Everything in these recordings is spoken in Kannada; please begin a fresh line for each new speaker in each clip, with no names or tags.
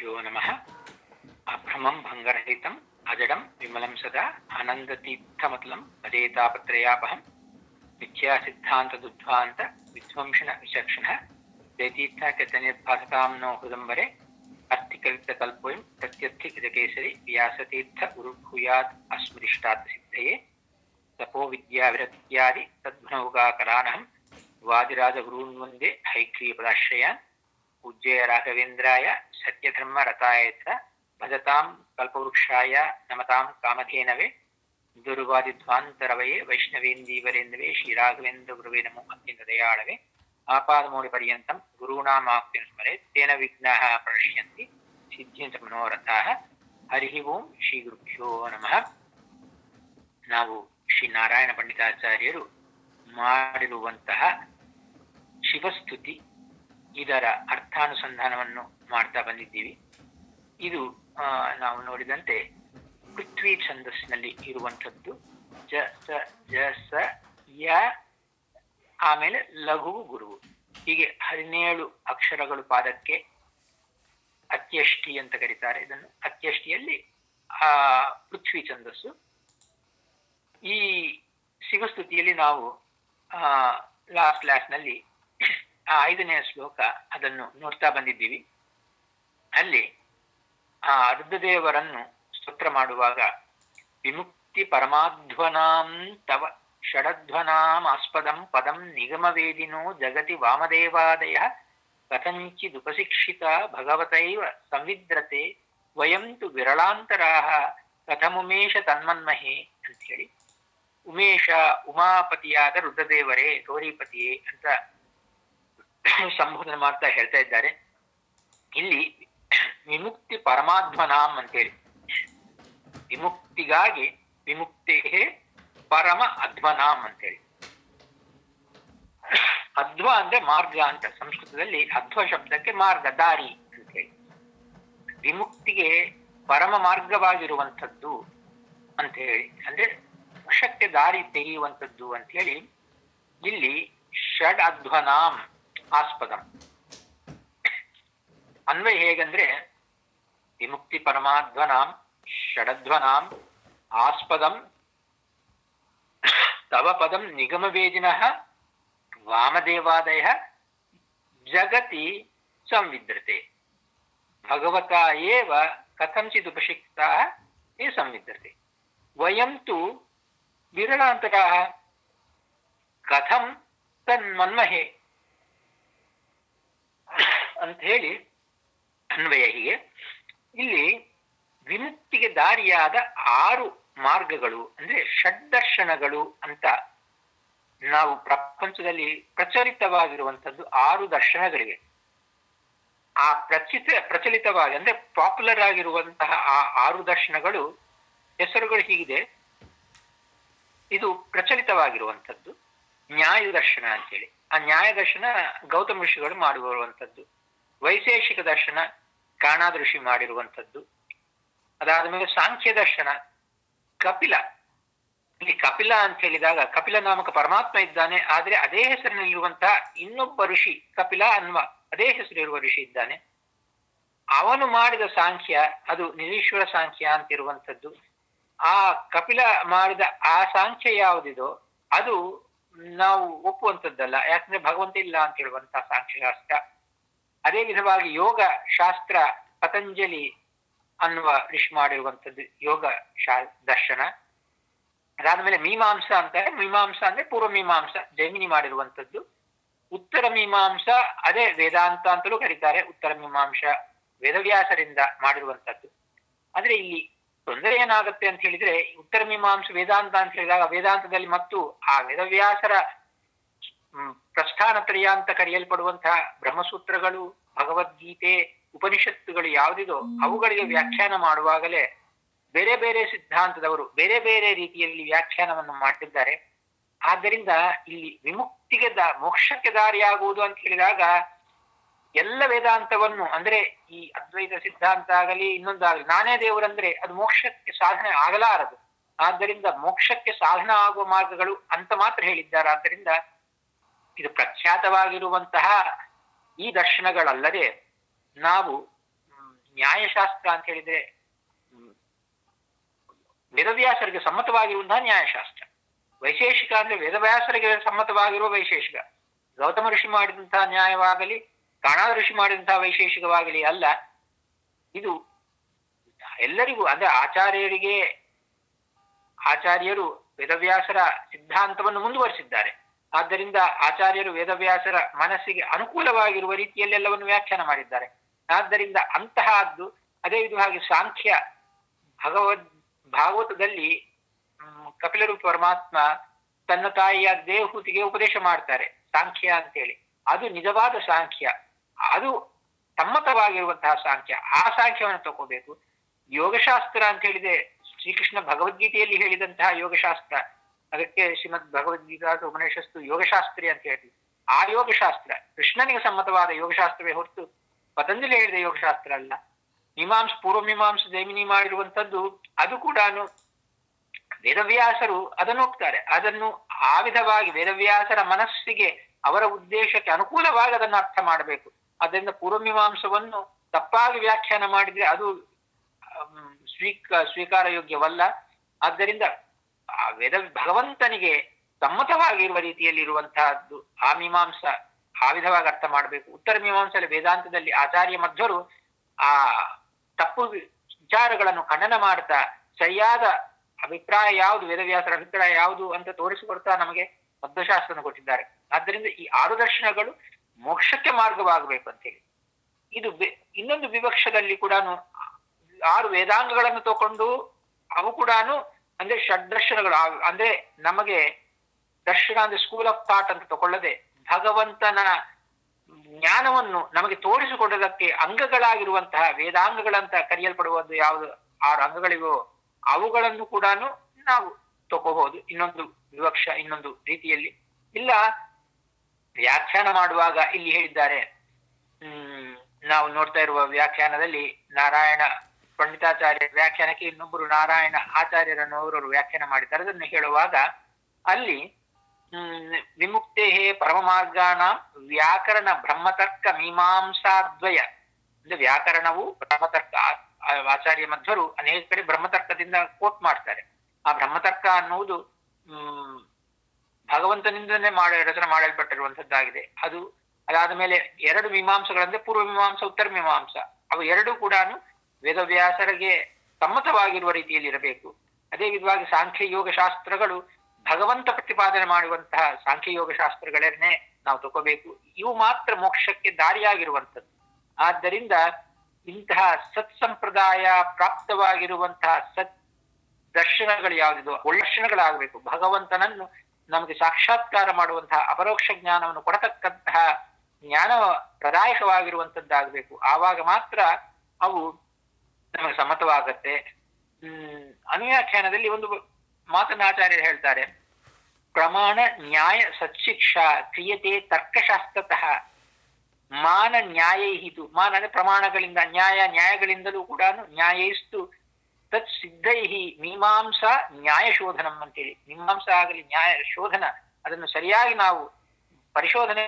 ಶ್ರೀಗುರುಭ್ಯೋ ನಮಃ ಅಭ್ರಮಂ ಭಂಗರಹಿತಂ ಅಜಡಂ ವಿಮಲಂ ಸದಾ ಆನಂದತೀರ್ಥಮತಲಂ ಪದೇತಾಪತ್ರಯಾಪಹಂ ಮಿಥ್ಯಾಸಿದ್ಧಾಂತದುದ್ಧ್ವಾಂತ ವಿಧ್ವಂಸನ ವಿಚಕ್ಷಣ ಜಯತೀರ್ಥಾಖ್ಯತನಿರ್ಭಾಸತಾಂ ನೋ ಹೃದಂಬರೆ ಅರ್ಥಿಕಲ್ಪೋಯಂ ಪ್ರತ್ಯರ್ಥಿಕೃತಕೇಸರಿ ವ್ಯಾಸತೀರ್ಥ ಗುರುಭೂಯಾತ್ ಅಸ್ಮೃಷ್ಟಾತ್ ಸಿದ್ಧಯೇ ತಪೋ ವಿದ್ಯಾವಿರತ್ಯಾದಿ ತದ್ಭುನೌಗಾಕರಾನಹಂ ವಾದಿರಾಜಗುರೂನ್ ವಂದೇ ಹೈಗ್ರೀಪದಾಶ್ರಯಾನ್ ಪೂಜ್ಯ ರಾಘವೇಂದ್ರಾಯ ಸತ್ಯಧರ್ಮ ರತಾಯ ಚ ಭಜತಾಂ ಕಲ್ಪವೃಕ್ಷಾಯ ನಮತಾಂ ಕಾಮಧೇನವೇ ದುರ್ವಾದಿಧ್ವಾಂತರವಯೇ ವೈಷ್ಣವೇಂದೀವರೇಂದವೇ ಶ್ರೀರಾಘವೇಂದ್ರ ಗುರುವೇ ನಮೋ ಅತ್ಯಂತ ದಯಾಳವೇ ಆಪಾದಮೌಳಿ ಪರ್ಯಂತಂ ಗುರುಣಾಮಾಪ್ತಿಂ ಸ್ಮರೆ ತೇನ ವಿಘ್ನಾಃ ಪ್ರಣಶ್ಯಂತಿ ಸಿದ್ಧ್ಯಂತ ಮನೋರಥಾಃ ಹರಿ ಓಂ ಶ್ರೀ ಗುರುಭ್ಯೋ ನಮಃ ನಾವು ಶ್ರೀ ನಾರಾಯಣ ಪಂಡಿತಾಚಾರ್ಯರು ಮಾಡಿರುವಂತಹ ಶಿವಸ್ತುತಿ ಇದರ ಅರ್ಥಾನುಸಂಧಾನವನ್ನು ಮಾಡ್ತಾ ಬಂದಿದ್ದೀವಿ ಇದು ಆ, ನಾವು ನೋಡಿದಂತೆ ಪೃಥ್ವಿ ಛಂದಸ್ಸಿನಲ್ಲಿ ಇರುವಂಥದ್ದು ಜ ಸ ಜ ಸ ಯ ಆಮೇಲೆ ಲಘು ಗುರುವು ಹೀಗೆ ಹದಿನೇಳು ಅಕ್ಷರಗಳು ಪಾದಕ್ಕೆ ಅತ್ಯಷ್ಟಿ ಅಂತ ಕರೀತಾರೆ ಇದನ್ನು ಅತ್ಯಷ್ಟಿಯಲ್ಲಿ ಆ ಪೃಥ್ವಿ ಛಂದಸ್ಸು ಈ ಶಿವಸ್ತುತಿಯಲ್ಲಿ ನಾವು ಲಾಸ್ಟ್ ಕ್ಲಾಸ್ನಲ್ಲಿ ಆ ಐದನೆಯ ಶ್ಲೋಕ ಅದನ್ನು ನೋಡ್ತಾ ಬಂದಿದ್ದೀವಿ ಅಲ್ಲಿ ಆ ರುದ್ರದೇವರನ್ನು ಸ್ತೋತ್ರ ಮಾಡುವಾಗ ವಿಮುಕ್ತಿ ಪರಮಾಧ್ವನಾಂ ತವ ಷಡಧ್ವನಾಮಾಸ್ಪದಂ ಪದಂ ನಿಗಮವೇದಿನೋ ಜಗತಿ ವಾಮದೇವಾದಯ ಕಥಂಚಿದುಪಶಿಕ್ಷಿತ ಭಗವತೈವ ಸಂವಿದ್ರತೆ ವಯಂ ತು ವಿರಳಾಂತರಾಹ ಕಥಮುಮೇಶ ತನ್ಮನ್ಮಹೆ ಅಂತ ಹೇಳಿ ಉಮೇಶ ಉಮಾಪತಿಯಾದ ರುದ್ರದೇವರೇ ಗೌರಿಪತಿಯೇ ಅಂತ ಸಂಬೋಧನೆ ಮಾಡ್ತಾ ಹೇಳ್ತಾ ಇದ್ದಾರೆ ಇಲ್ಲಿ ವಿಮುಕ್ತಿ ಪರಮಾಧ್ವನಾಂ ಅಂತೇಳಿ ವಿಮುಕ್ತಿಗಾಗಿ ವಿಮುಕ್ತಿ ಪರಮ ಅಧ್ವನಾಂ ಅಂತೇಳಿ ಅಧ್ವ ಅಂದ್ರೆ ಮಾರ್ಗ ಅಂತ ಸಂಸ್ಕೃತದಲ್ಲಿ ಅಧ್ವ ಶಬ್ದಕ್ಕೆ ಮಾರ್ಗ ದಾರಿ ಅಂತ ಹೇಳಿ ವಿಮುಕ್ತಿಗೆ ಪರಮ ಮಾರ್ಗವಾಗಿರುವಂಥದ್ದು ಅಂತ ಹೇಳಿ ಅಂದ್ರೆ ಮೋಕ್ಷಕ್ಕೆ ದಾರಿ ತೆರೆಯುವಂಥದ್ದು ಅಂತ ಹೇಳಿ ಇಲ್ಲಿ ಷಡ್ ಅಧ್ವನಾಂ ಆಸ್ಪದಂ ಅನ್ವಯ ಹೇಗಂದ್ರೆ ವಿಮುಕ್ತಿ ಪರಮಾಧ್ವನಾಂ ಷಡಧ್ವನಾಂ ಆಸ್ಪದಂ ತವ ಪದಂ ನಿಗಮವೇದಿನಃ ವಾಮದೇವಾದಯ ಜಗತಿ ಸಂವಿದ್ರತೆ ಭಗವತ ಏವ ಕಥಂಚಿದುಪಶಿಕ್ತಾ ಏ ಸಂವಿದ್ರತೆ ವಯಂ ತು ವಿರಳಾಂತರಾಹ ಕಥಂ ತನ್ಮನ್ಮಹೆ ಅಂತ ಹೇಳಿ ಅನ್ವಯ ಹೀಗೆ ಇಲ್ಲಿ ವಿಮುಕ್ತಿಗೆ ದಾರಿಯಾದ ಆರು ಮಾರ್ಗಗಳು ಅಂದ್ರೆ ಷಡ್ದರ್ಶನಗಳು ಅಂತ ನಾವು ಪ್ರಪಂಚದಲ್ಲಿ ಪ್ರಚಲಿತವಾಗಿರುವಂತದ್ದು ಆರು ದರ್ಶನಗಳಿವೆ ಆ ಪ್ರಚಿತ ಪ್ರಚಲಿತವಾಗಿ ಅಂದ್ರೆ ಪಾಪ್ಯುಲರ್ ಆಗಿರುವಂತಹ ಆ ಆರು ದರ್ಶನಗಳು ಹೆಸರುಗಳು ಹೀಗಿದೆ ಇದು ಪ್ರಚಲಿತವಾಗಿರುವಂಥದ್ದು ನ್ಯಾಯ ದರ್ಶನ ಅಂತೇಳಿ ಆ ನ್ಯಾಯ ದರ್ಶನ ಗೌತಮ ಋಷಿಗಳು ಮಾಡಿರುವಂಥದ್ದು ವೈಶೇಷಿಕ ದರ್ಶನ ಕಾಣಾದ ಋಷಿ ಮಾಡಿರುವಂಥದ್ದು ಅದಾದ ಮೇಲೆ ಸಾಂಖ್ಯ ದರ್ಶನ ಕಪಿಲ ಇಲ್ಲಿ ಕಪಿಲ ಅಂತ ಹೇಳಿದಾಗ ಕಪಿಲ ನಾಮಕ ಪರಮಾತ್ಮ ಇದ್ದಾನೆ ಆದ್ರೆ ಅದೇ ಹೆಸರಿನಲ್ಲಿರುವಂತಹ ಇನ್ನೊಬ್ಬ ಋಷಿ ಕಪಿಲ ಅನ್ನುವ ಅದೇ ಹೆಸರಿರುವ ಋಷಿ ಇದ್ದಾನೆ ಅವನು ಮಾಡಿದ ಸಾಂಖ್ಯ ಅದು ನಿರೀಶ್ವರ ಸಾಂಖ್ಯ ಅಂತ ಇರುವಂತದ್ದು ಆ ಕಪಿಲ ಮಾಡಿದ ಆ ಸಾಂಖ್ಯ ಯಾವುದಿದೋ ಅದು ನಾವು ಒಪ್ಪುವಂಥದ್ದಲ್ಲ ಯಾಕಂದ್ರೆ ಭಗವಂತ ಇಲ್ಲ ಅಂತ ಹೇಳುವಂತಹ ಸಾಂಖ್ಯಶಾಸ್ತ್ರ ಅದೇ ವಿಧವಾಗಿ ಯೋಗ ಶಾಸ್ತ್ರ ಪತಂಜಲಿ ಅನ್ನುವ ಋಷಿ ಮಾಡಿರುವಂಥದ್ದು ಯೋಗ ಶಾ ದರ್ಶನ ಅದಾದ್ಮೇಲೆ ಮೀಮಾಂಸ ಅಂತ ಮೀಮಾಂಸ ಅಂದ್ರೆ ಪೂರ್ವ ಮೀಮಾಂಸ ಜೈಮಿನಿ ಮಾಡಿರುವಂಥದ್ದು ಉತ್ತರ ಮೀಮಾಂಸ ಅದೇ ವೇದಾಂತ ಅಂತಲೂ ಕರೀತಾರೆ ಉತ್ತರ ಮೀಮಾಂಸ ವೇದವ್ಯಾಸರಿಂದ ಮಾಡಿರುವಂಥದ್ದು ಆದ್ರೆ ಇಲ್ಲಿ ತೊಂದರೆ ಏನಾಗುತ್ತೆ ಅಂತ ಹೇಳಿದ್ರೆ ಉತ್ತರ ಮೀಮಾಂಸ ವೇದಾಂತ ಅಂತ ಹೇಳಿದಾಗ ವೇದಾಂತದಲ್ಲಿ ಮತ್ತು ಆ ವೇದವ್ಯಾಸರ ಹ್ಮ್, ಪ್ರಸ್ಥಾನತ್ರಯ ಅಂತ ಕರೆಯಲ್ಪಡುವಂತಹ ಬ್ರಹ್ಮಸೂತ್ರಗಳು ಭಗವದ್ಗೀತೆ ಉಪನಿಷತ್ತುಗಳು ಯಾವುದಿದೋ ಅವುಗಳಿಗೆ ವ್ಯಾಖ್ಯಾನ ಮಾಡುವಾಗಲೇ ಬೇರೆ ಬೇರೆ ಸಿದ್ಧಾಂತದವರು ಬೇರೆ ಬೇರೆ ರೀತಿಯಲ್ಲಿ ವ್ಯಾಖ್ಯಾನವನ್ನು ಮಾಡಿದ್ದಾರೆ ಆದ್ದರಿಂದ ಇಲ್ಲಿ ವಿಮುಕ್ತಿಗೆ ದ ಮೋಕ್ಷಕ್ಕೆ ದಾರಿಯಾಗುವುದು ಅಂತ ಹೇಳಿದಾಗ ಎಲ್ಲ ವೇದಾಂತವನ್ನು ಅಂದ್ರೆ ಈ ಅದ್ವೈತ ಸಿದ್ಧಾಂತ ಆಗಲಿ ಇನ್ನೊಂದಾಗಲಿ ನಾನೇ ದೇವರಂದ್ರೆ ಅದು ಮೋಕ್ಷಕ್ಕೆ ಸಾಧನೆ ಆಗಲಾರದು ಆದ್ದರಿಂದ ಮೋಕ್ಷಕ್ಕೆ ಸಾಧನ ಆಗುವ ಮಾರ್ಗಗಳು ಅಂತ ಮಾತ್ರ ಹೇಳಿದ್ದಾರೆ ಆದ್ದರಿಂದ ಇದು ಪ್ರಖ್ಯಾತವಾಗಿರುವಂತಹ ಈ ದರ್ಶನಗಳಲ್ಲದೆ ನಾವು ಮ್, ನ್ಯಾಯಶಾಸ್ತ್ರ ಅಂತ ಹೇಳಿದ್ರೆ ಹ್ಮ್, ವೇದವ್ಯಾಸರಿಗೆ ಸಮ್ಮತವಾಗಿರುವಂತಹ ನ್ಯಾಯಶಾಸ್ತ್ರ ವೈಶೇಷಿಕ ಅಂದ್ರೆ ವೇದವ್ಯಾಸರಿಗೆ ಸಮ್ಮತವಾಗಿರುವ ವೈಶೇಷಿಕ ಗೌತಮ ಋಷಿ ಮಾಡಿದಂತಹ ನ್ಯಾಯವಾಗಲಿ ಕಾಣಾದ ಋಷಿ ಮಾಡಿದಂತಹ ವೈಶೇಷಿಕವಾಗಲಿ ಅಲ್ಲ ಇದು ಎಲ್ಲರಿಗೂ ಅಂದ್ರೆ ಆಚಾರ್ಯರಿಗೆ ಆಚಾರ್ಯರು ವೇದವ್ಯಾಸರ ಸಿದ್ಧಾಂತವನ್ನು ಮುಂದುವರಿಸಿದ್ದಾರೆ ಆದ್ದರಿಂದ ಆಚಾರ್ಯರು ವೇದವ್ಯಾಸರ ಮನಸ್ಸಿಗೆ ಅನುಕೂಲವಾಗಿರುವ ರೀತಿಯಲ್ಲಿ ಎಲ್ಲವನ್ನು ವ್ಯಾಖ್ಯಾನ ಮಾಡಿದ್ದಾರೆ ಆದ್ದರಿಂದ ಅಂತಹದ್ದು ಅದೇ ವಿಧವಾಗಿ ಸಾಂಖ್ಯ ಭಗವದ್ ಭಾಗವತದಲ್ಲಿ ಹ್ಮ್, ಕಪಿಲರೂಪ ಪರಮಾತ್ಮ ತನ್ನ ತಾಯಿಯ ದೇವಹೂತಿಗೆ ಉಪದೇಶ ಮಾಡ್ತಾರೆ ಸಾಂಖ್ಯ ಅಂತೇಳಿ ಅದು ನಿಜವಾದ ಸಾಂಖ್ಯ ಅದು ಸಮ್ಮತವಾಗಿರುವಂತಹ ಸಾಂಖ್ಯ ಆ ಸಾಂಖ್ಯವನ್ನು ತಗೋಬೇಕು ಯೋಗಶಾಸ್ತ್ರ ಅಂತ ಹೇಳಿದೆ ಶ್ರೀಕೃಷ್ಣ ಭಗವದ್ಗೀತೆಯಲ್ಲಿ ಹೇಳಿದಂತಹ ಯೋಗಶಾಸ್ತ್ರ ಅದಕ್ಕೆ ಶ್ರೀಮದ್ ಭಗವದ್ಗೀತಾ ಉಪನಿಷತ್ತು ಯೋಗಶಾಸ್ತ್ರಿ ಅಂತ ಹೇಳ್ತೀವಿ ಆ ಯೋಗಶಾಸ್ತ್ರ ಕೃಷ್ಣನಿಗೆ ಸಮ್ಮತವಾದ ಯೋಗಶಾಸ್ತ್ರವೇ ಹೊರತು ಪತಂಜಲಿ ಹೇಳಿದ ಯೋಗಶಾಸ್ತ್ರ ಅಲ್ಲ ಮೀಮಾಂಸ ಪೂರ್ವ ಮೀಮಾಂಸ ಜೈಮಿನಿ ಮಾಡಿರುವಂತದ್ದು ಅದು ಕೂಡ ವೇದವ್ಯಾಸರು ಅದನ್ನು ಒಪ್ತಾರೆ ಅದನ್ನು ಆ ವಿಧವಾಗಿ ವೇದವ್ಯಾಸರ ಮನಸ್ಸಿಗೆ ಅವರ ಉದ್ದೇಶಕ್ಕೆ ಅನುಕೂಲವಾಗಿ ಅದನ್ನು ಅರ್ಥ ಮಾಡಬೇಕು ಅದರಿಂದ ಪೂರ್ವಮೀಮಾಂಸವನ್ನು ತಪ್ಪಾಗಿ ವ್ಯಾಖ್ಯಾನ ಮಾಡಿದ್ರೆ ಅದು ಅಮ್, ಸ್ವೀಕ ಸ್ವೀಕಾರ ಯೋಗ್ಯವಲ್ಲ ಆದ್ದರಿಂದ ಆ ವೇದ ಭಗವಂತನಿಗೆ ಸಮ್ಮತವಾಗಿರುವ ರೀತಿಯಲ್ಲಿ ಇರುವಂತಹದ್ದು ಆ ಮೀಮಾಂಸ ಆ ವಿಧವಾಗಿ ಅರ್ಥ ಮಾಡಬೇಕು ಉತ್ತರ ಮೀಮಾಂಸಲ್ಲಿ ವೇದಾಂತದಲ್ಲಿ ಆಚಾರ್ಯ ಮಧ್ವರು ಆ ತಪ್ಪು ವಿ- ವಿಚಾರಗಳನ್ನು ಖಂಡನ ಮಾಡ್ತಾ ಸರಿಯಾದ ಅಭಿಪ್ರಾಯ ಯಾವುದು ವೇದವ್ಯಾಸರ ಅಭಿಪ್ರಾಯ ಯಾವುದು ಅಂತ ತೋರಿಸಿಕೊಡ್ತಾ ನಮಗೆ ಮಧ್ವಶಾಸ್ತ್ರನ ಕೊಟ್ಟಿದ್ದಾರೆ ಆದ್ದರಿಂದ ಈ ಆರು ದರ್ಶನಗಳು ಮೋಕ್ಷಕ್ಕೆ ಮಾರ್ಗವಾಗಬೇಕು ಅಂತೇಳಿ ಇದು ಬೆ- ಇನ್ನೊಂದು ವಿವಕ್ಷದಲ್ಲಿ ಕೂಡ ಆರು ವೇದಾಂಗಗಳನ್ನು ತಗೊಂಡು ಅವು ಕೂಡ ಅಂದ್ರೆ ಷಡ್ದರ್ಶನಗಳು ಆ- ಅಂದ್ರೆ ನಮಗೆ ದರ್ಶನ ಅಂದ್ರೆ ಸ್ಕೂಲ್ ಆಫ್ ಥಾಟ್ ಅಂತ ತಗೊಳ್ಳದೆ ಭಗವಂತನ ಜ್ಞಾನವನ್ನು ನಮಗೆ ತೋರಿಸಿಕೊಡೋದಕ್ಕೆ ಅಂಗಗಳಾಗಿರುವಂತಹ ವೇದಾಂಗಗಳಂತ ಕರೆಯಲ್ಪಡುವುದು ಯಾವುದು ಆರು ಅಂಗಗಳಿವೋ ಅವುಗಳನ್ನು ಕೂಡ ನಾವು ತಗೋಬಹುದು ಇನ್ನೊಂದು ವಿವಕ್ಷ ಇನ್ನೊಂದು ರೀತಿಯಲ್ಲಿ ಇಲ್ಲ ವ್ಯಾಖ್ಯಾನ ಮಾಡುವಾಗ ಇಲ್ಲಿ ಹೇಳಿದ್ದಾರೆ ಹ್ಮ್ ನಾವು ನೋಡ್ತಾ ಇರುವ ವ್ಯಾಖ್ಯಾನದಲ್ಲಿ ನಾರಾಯಣ ಪಂಡಿತಾಚಾರ್ಯ ವ್ಯಾಖ್ಯಾನಕ್ಕೆ ಇನ್ನೊಬ್ಬರು ನಾರಾಯಣ ಆಚಾರ್ಯರನ್ನು ಅವರವರು ವ್ಯಾಖ್ಯಾನ ಮಾಡಿದ್ದಾರೆ ಅದನ್ನು ಹೇಳುವಾಗ ಅಲ್ಲಿ ಹ್ಮ್ ವಿಮುಕ್ತೆ ಪರಮ ಮಾರ್ಗಾನ ವ್ಯಾಕರಣ ಬ್ರಹ್ಮತರ್ಕ ಮೀಮಾಂಸಾದ್ವಯ ಅಂದ್ರೆ ವ್ಯಾಕರಣವು ಬ್ರಹ್ಮತರ್ಕ ಆ- ಆ- ಆಚಾರ್ಯ ಮಧ್ವರು ಅನೇಕ ಕಡೆ ಬ್ರಹ್ಮತರ್ಕದಿಂದ ಕೋಟ್ ಮಾಡ್ತಾರೆ ಆ ಬ್ರಹ್ಮತರ್ಕ ಅನ್ನುವುದು ಹ್ಮ್ ಭಗವಂತನಿಂದನೇ ಮಾಡ ರಚನೆ ಮಾಡಲ್ಪಟ್ಟಿರುವಂತದ್ದಾಗಿದೆ ಅದು ಅದಾದ ಮೇಲೆ ಎರಡು ಮೀಮಾಂಸಗಳಂದ್ರೆ ಪೂರ್ವ ಮೀಮಾಂಸ ಉತ್ತರ ಮೀಮಾಂಸ ಅವು ಎರಡೂ ಕೂಡ ವೇದವ್ಯಾಸರಿಗೆ ಸಮ್ಮತವಾಗಿರುವ ರೀತಿಯಲ್ಲಿ ಇರಬೇಕು ಅದೇ ವಿಧವಾಗಿ ಸಾಂಖ್ಯ ಯೋಗ ಶಾಸ್ತ್ರಗಳು ಭಗವಂತ ಪ್ರತಿಪಾದನೆ ಮಾಡುವಂತಹ ಸಾಂಖ್ಯ ಯೋಗ ಶಾಸ್ತ್ರಗಳನ್ನೇ ನಾವು ತಗೋಬೇಕು ಇವು ಮಾತ್ರ ಮೋಕ್ಷಕ್ಕೆ ದಾರಿಯಾಗಿರುವಂಥದ್ದು ಆದ್ದರಿಂದ ಇಂತಹ ಸತ್ ಸಂಪ್ರದಾಯ ಪ್ರಾಪ್ತವಾಗಿರುವಂತಹ ಸತ್ ದರ್ಶನಗಳು ಯಾವುದಿದೋ ಒಳ್ಳೆ ದರ್ಶನಗಳಾಗಬೇಕು ಭಗವಂತನನ್ನು ನಮಗೆ ಸಾಕ್ಷಾತ್ಕಾರ ಮಾಡುವಂತಹ ಅಪರೋಕ್ಷ ಜ್ಞಾನವನ್ನು ಕೊಡತಕ್ಕಂತಹ ಜ್ಞಾನ ಪ್ರದಾಯಕವಾಗಿರುವಂತದ್ದಾಗಬೇಕು ಆವಾಗ ಮಾತ್ರ ಅವು ನಮಗೆ ಸಮ್ಮತವಾಗತ್ತೆ ಹ್ಮ್ ಅನುವ್ಯಾಖ್ಯಾನದಲ್ಲಿ ಒಂದು ಮಾತನ್ನ ಆಚಾರ್ಯರು ಹೇಳ್ತಾರೆ ಪ್ರಮಾಣ ನ್ಯಾಯ ಸತ್ಶಿಕ್ಷಾ ಕ್ರಿಯತೆ ತರ್ಕಶಾಸ್ತ್ರತಃ ಮಾನ ನ್ಯಾಯೈಹಿತು ಮಾನ ಅಂದ್ರೆ ಪ್ರಮಾಣಗಳಿಂದ ನ್ಯಾಯ ನ್ಯಾಯಗಳಿಂದಲೂ ಕೂಡ ನ್ಯಾಯೈಸ್ತು ತತ್ ಸಿದ್ಧೈಹಿ ಮೀಮಾಂಸಾ ನ್ಯಾಯ ಶೋಧನಂ ಅಂತೇಳಿ ಮೀಮಾಂಸ ಆಗಲಿ ನ್ಯಾಯ ಶೋಧನ ಅದನ್ನು ಸರಿಯಾಗಿ ನಾವು ಪರಿಶೋಧನೆ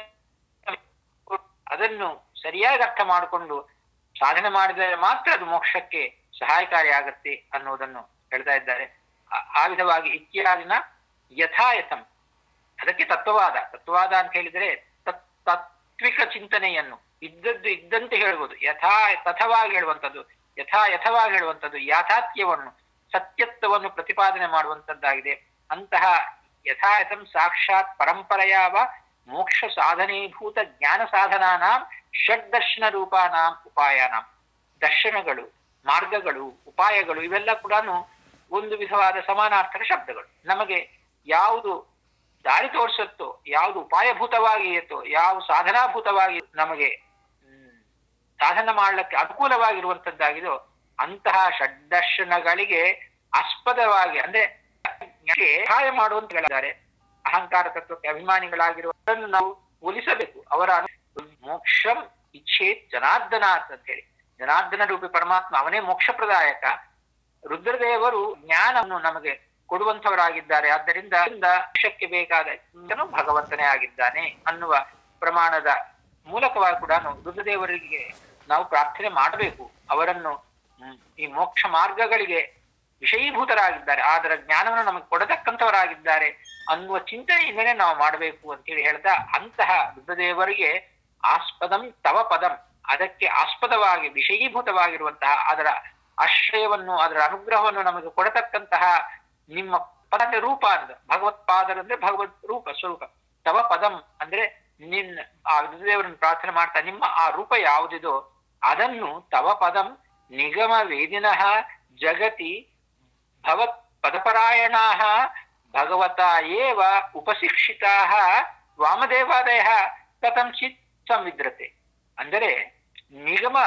ಅದನ್ನು ಸರಿಯಾಗಿ ಅರ್ಥ ಮಾಡಿಕೊಂಡು ಸಾಧನೆ ಮಾಡಿದರೆ ಮಾತ್ರ ಅದು ಮೋಕ್ಷಕ್ಕೆ ಸಹಾಯಕಾರಿಯಾಗತ್ತೆ ಅನ್ನೋದನ್ನು ಹೇಳ್ತಾ ಇದ್ದಾರೆ ಆ- ಆ ವಿಧವಾಗಿ ಇತ್ಯಾದಿನ ಯಥಾಯಥಂ ಅದಕ್ಕೆ ತತ್ವವಾದ ತತ್ವವಾದ ಅಂತ ಹೇಳಿದರೆ ತತ್ ತಾತ್ವಿಕ ಚಿಂತನೆಯನ್ನು ಇದ್ದದ್ದು ಇದ್ದಂತೆ ಹೇಳ್ಬೋದು ಯಥಾ ತಥವಾಗಿ ಹೇಳುವಂಥದ್ದು ಯಥಾ ಯಥವಾಗಿ ಹೇಳುವಂಥದ್ದು ಯಾಥಾತ್ಯವನ್ನು ಸತ್ಯತ್ವವನ್ನು ಪ್ರತಿಪಾದನೆ ಮಾಡುವಂತದ್ದಾಗಿದೆ ಅಂತಹ ಯಥಾಯಥಂ ಸಾಕ್ಷಾತ್ ಪರಂಪರೆಯಾವ ಮೋಕ್ಷ ಸಾಧನೀಭೂತ ಜ್ಞಾನ ಸಾಧನಾನಾಂ ಷಡ್ದರ್ಶನ ರೂಪಾನಾಂ ಉಪಾಯನಾಂ ದರ್ಶನಗಳು ಮಾರ್ಗಗಳು ಉಪಾಯಗಳು ಇವೆಲ್ಲ ಕೂಡ ಒಂದು ವಿಧವಾದ ಸಮಾನಾರ್ಥಕ ಶಬ್ದಗಳು ನಮಗೆ ಯಾವುದು ದಾರಿ ತೋರಿಸುತ್ತೋ ಯಾವುದು ಉಪಾಯಭೂತವಾಗಿ ಇರುತ್ತೋ ಯಾವ ಸಾಧನಾಭೂತವಾಗಿ ನಮಗೆ ಹ್ಮ್, ಸಾಧನ ಮಾಡಲಿಕ್ಕೆ ಅನುಕೂಲವಾಗಿರುವಂತದ್ದಾಗಿದೋ ಅಂತಹ ಷಡ್ದರ್ಶನಗಳಿಗೆ ಆಸ್ಪದವಾಗಿ ಅಂದ್ರೆ ಜ್ಞಾನಕ್ಕೆ ಸಹಾಯ ಮಾಡುವಂತಗಳಿದ್ದಾರೆ ಅಹಂಕಾರ ತತ್ವಕ್ಕೆ ಅಭಿಮಾನಿಗಳಾಗಿರುವುದನ್ನು ನಾವು ಒಲಿಸಬೇಕು ಅವರ ಅನು- ಮೋಕ್ಷಂ ಇಚ್ಛೇತ್ ಜನಾರ್ದನಾಥ್ ಅಂತ ಹೇಳಿ ಜನಾರ್ದನ ರೂಪಿ ಪರಮಾತ್ಮ ಅವನೇ ಮೋಕ್ಷ ಪ್ರದಾಯಕ ರುದ್ರದೇವರು ಜ್ಞಾನವನ್ನು ನಮಗೆ ಕೊಡುವಂತವರಾಗಿದ್ದಾರೆ ಆದ್ದರಿಂದ ಇದರಿಂದ ಮೋಕ್ಷಕ್ಕೆ ಬೇಕಾದ ಇಂದನು ಭಗವಂತನೇ ಆಗಿದ್ದಾನೆ ಅನ್ನುವ ಪ್ರಮಾಣದ ಮೂಲಕವಾಗಿ ಕೂಡ ರುದ್ರದೇವರಿಗೆ ನಾವು ಪ್ರಾರ್ಥನೆ ಮಾಡಬೇಕು ಅವರನ್ನು ಹ್ಮ್, ಈ ಮೋಕ್ಷ ಮಾರ್ಗಗಳಿಗೆ ವಿಷಯೀಭೂತರಾಗಿದ್ದಾರೆ ಅದರ ಜ್ಞಾನವನ್ನು ನಮಗೆ ಕೊಡತಕ್ಕಂಥವರಾಗಿದ್ದಾರೆ ಅನ್ನುವ ಚಿಂತನೆಯಿಂದಲೇ ನಾವು ಮಾಡಬೇಕು ಅಂತೇಳಿ ಹೇಳ್ತಾ ಅಂತಹ ರುದ್ರದೇವರಿಗೆ ಆಸ್ಪದಂ ತವ ಪದಂ ಅದಕ್ಕೆ ಆಸ್ಪದವಾಗಿ ವಿಷಯೀಭೂತವಾಗಿರುವಂತಹ ಅದರ ಆಶ್ರಯವನ್ನು ಅದರ ಅನುಗ್ರಹವನ್ನು ನಮಗೆ ಕೊಡತಕ್ಕಂತಹ ನಿಮ್ಮ ಪದ ಅಂದ್ರೆ ರೂಪ ಅಂದ ಭಗವತ್ಪಾದರಂದ್ರೆ ಭಗವತ್ ರೂಪ ಸ್ವರೂಪ ತವ ಪದಂ ಅಂದ್ರೆ ನಿನ್ನ ಆ ರುದ್ರದೇವರನ್ನು ಪ್ರಾರ್ಥನೆ ಮಾಡ್ತಾ ನಿಮ್ಮ ಆ ರೂಪ ಯಾವುದಿದೋ ಅದನ್ನು ತವ ಪದಂ ನಿಗಮ ವೇದಿನಃ ಜಗತಿ ಭವತ್ ಪದಪರಾಯಣಾ ಭಗವತ ಏವ ಉಪಶಿಕ್ಷಿತಾ ವಾಮದೇವಾದಯ ಕಥಂಚಿತ್ ಸಂವಿದ್ರತೆ ಅಂದರೆ ನಿಗಮ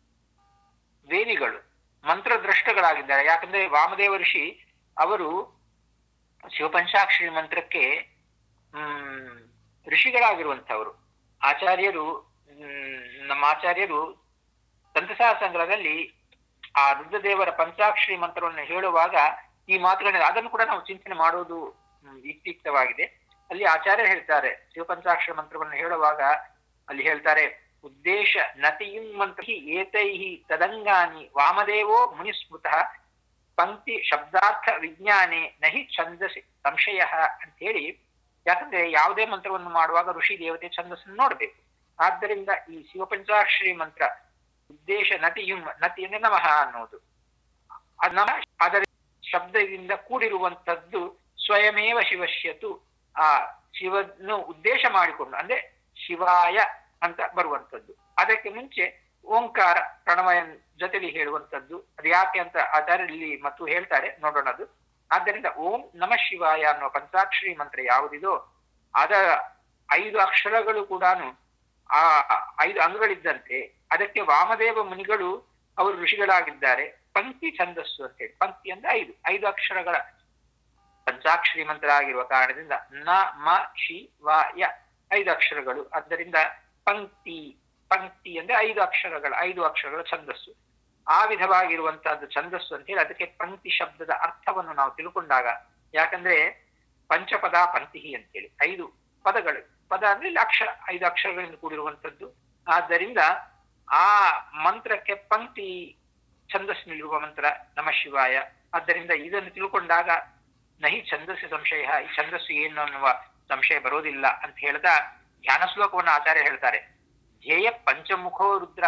ವೇದಿಗಳು ಮಂತ್ರದ್ರಷ್ಟಗಳಾಗಿದ್ದಾರೆ ಯಾಕಂದ್ರೆ ವಾಮದೇವ ಋಷಿ ಅವರು ಶಿವಪಂಚಾಕ್ಷರಿ ಮಂತ್ರಕ್ಕೆ ಹ್ಮ್ ಋಷಿಗಳಾಗಿರುವಂತವರು ಆಚಾರ್ಯರು ಹ್ಮ್, ನಮ್ಮ ಆಚಾರ್ಯರು ಸಂತಸಾ ಸಂಗ್ರಹದಲ್ಲಿ ಆ ರುದ್ರದೇವರ ಪಂಚಾಕ್ಷರಿ ಮಂತ್ರವನ್ನು ಹೇಳುವಾಗ ಈ ಮಾತುಗಳನ್ನ ಅದನ್ನು ಕೂಡ ನಾವು ಚಿಂತನೆ ಮಾಡುವುದು ಹ್ಮ್, ಯುಕ್ತಿಯುಕ್ತವಾಗಿದೆ ಅಲ್ಲಿ ಆಚಾರ್ಯ ಹೇಳ್ತಾರೆ ಶಿವಪಂಚಾಕ್ಷರ ಮಂತ್ರವನ್ನು ಹೇಳುವಾಗ ಅಲ್ಲಿ ಹೇಳ್ತಾರೆ ಉದ್ದೇಶ ನತಿಯುಂ ಮಂತ್ರ ಏತೈ ತದಂಗಾನಿ ವಾಮದೇವೋ ಮುನಿಸ್ಮೃತಃ ಪಂಕ್ತಿ ಶಬ್ದಾರ್ಥ ವಿಜ್ಞಾನೆ ನಹಿ ಛಂದಸಿ ಸಂಶಯ ಅಂತ ಹೇಳಿ ಯಾಕಂದ್ರೆ ಯಾವುದೇ ಮಂತ್ರವನ್ನು ಮಾಡುವಾಗ ಋಷಿ ದೇವತೆ ಛಂದಸ್ಸನ್ನು ನೋಡ್ಬೇಕು ಆದ್ದರಿಂದ ಈ ಶಿವಪಂಚಾಕ್ಷರಿ ಮಂತ್ರ ಉದ್ದೇಶ ನತಿಯುಂ ನತಿ ಅಂದ್ರೆ ನಮಃ ಅನ್ನೋದು ಅದ್ ನಮಃ ಅದರ ಶಬ್ದದಿಂದ ಕೂಡಿರುವಂತದ್ದು ಸ್ವಯಮೇವ ಶಿವಶ್ಯತು ಆ ಶಿವನು ಉದ್ದೇಶ ಮಾಡಿಕೊಂಡು ಅಂದ್ರೆ ಶಿವಾಯ ಅಂತ ಬರುವಂತದ್ದು ಅದಕ್ಕೆ ಮುಂಚೆ ಓಂಕಾರ ಪ್ರಣವಯ ಜೊತೆಲಿ ಹೇಳುವಂತದ್ದು ಅದು ಯಾಕೆ ಅಂತ ಆಚಾರ್ಯಲ್ಲಿ ಮತ್ತು ಹೇಳ್ತಾರೆ ನೋಡೋಣ ಅದು ಆದ್ದರಿಂದ ಓಂ ನಮ ಶಿವಾಯ ಅನ್ನುವ ಪಂಚಾಕ್ಷರಿ ಮಂತ್ರ ಯಾವುದಿದೋ ಅದರ ಐದು ಅಕ್ಷರಗಳು ಕೂಡ ಆ ಐದು ಅಂಗಗಳಿದ್ದಂತೆ ಅದಕ್ಕೆ ವಾಮದೇವ ಮುನಿಗಳು ಅವರು ಋಷಿಗಳಾಗಿದ್ದಾರೆ ಪಂಕ್ತಿ ಛಂದಸ್ಸು ಅಂತ ಹೇಳಿ ಪಂಕ್ತಿ ಅಂದ್ರೆ ಐದು ಐದು ಅಕ್ಷರಗಳ ಪಂಚಾಕ್ಷರಿ ಮಂತ್ರ ಆಗಿರುವ ಕಾರಣದಿಂದ ನ ಮ ಶಿ ವ ಯ ಐದು ಅಕ್ಷರಗಳು ಆದ್ದರಿಂದ ಪಂಕ್ತಿ ಪಂಕ್ತಿ ಅಂದ್ರೆ ಐದು ಅಕ್ಷರಗಳ ಐದು ಅಕ್ಷರಗಳ ಛಂದಸ್ಸು ಆ ವಿಧವಾಗಿರುವಂತಹದ್ದು ಛಂದಸ್ಸು ಅಂತ ಹೇಳಿ ಅದಕ್ಕೆ ಪಂಕ್ತಿ ಶಬ್ದದ ಅರ್ಥವನ್ನು ನಾವು ತಿಳ್ಕೊಂಡಾಗ ಯಾಕಂದ್ರೆ ಪಂಚಪದ ಪಂಕ್ತಿ ಅಂತೇಳಿ ಐದು ಪದಗಳು ಪದ ಅಂದ್ರೆ ಇಲ್ಲಿ ಅಕ್ಷರ ಐದು ಅಕ್ಷರಗಳಿಂದ ಕೂಡಿರುವಂತದ್ದು ಆದ್ದರಿಂದ ಆ ಮಂತ್ರಕ್ಕೆ ಪಂಕ್ತಿ ಛಂದಸ್ಸಿನಲ್ಲಿರುವ ಮಂತ್ರ ನಮ ಶಿವಾಯ ಆದ್ದರಿಂದ ಇದನ್ನು ತಿಳ್ಕೊಂಡಾಗ ನಹಿ ಛಂದಸ್ಸು ಸಂಶಯ ಈ ಛಂದಸ್ಸು ಏನು ಅನ್ನುವ ಸಂಶಯ ಬರೋದಿಲ್ಲ ಅಂತ ಹೇಳ್ತಾ ಧ್ಯಾನ ಶ್ಲೋಕವನ್ನು ಆಚಾರ್ಯ ಹೇಳ್ತಾರೆ ಧ್ಯೇಯ ಪಂಚಮುಖೋ ರುದ್ರ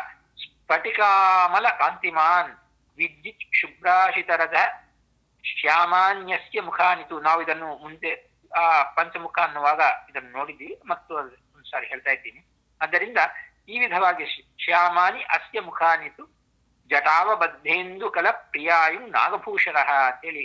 ಸ್ಫಟಿಕಾಮಲ ಕಾಂತಿಮಾನ್ ವಿದ್ಯುತ್ ಶುಭ್ರಾಶಿತರದ ಶ್ಯಾಮಾನ್ಯಸ್ಯ ಮುಖಾನಿತು ನಾವು ಇದನ್ನು ಮುಂದೆ ಆ ಪಂಚಮುಖ ಅನ್ನುವಾಗ ಇದನ್ನು ನೋಡಿದ್ವಿ ಮತ್ತು ಅದು ಒಂದ್ಸಾರಿ ಹೇಳ್ತಾ ಇದ್ದೀನಿ ಆದ್ದರಿಂದ ಈ ವಿಧವಾಗಿ ಶ್- ಶ್ಯಾಮಾನಿ ಅಸ್ಯ ಮುಖಾನಿತು ಜಟಾವಬದ್ಧೇಂದು ಕಲ ಪ್ರಿಯಾಯು ನಾಗಭೂಷಣ ಅಂತೇಳಿ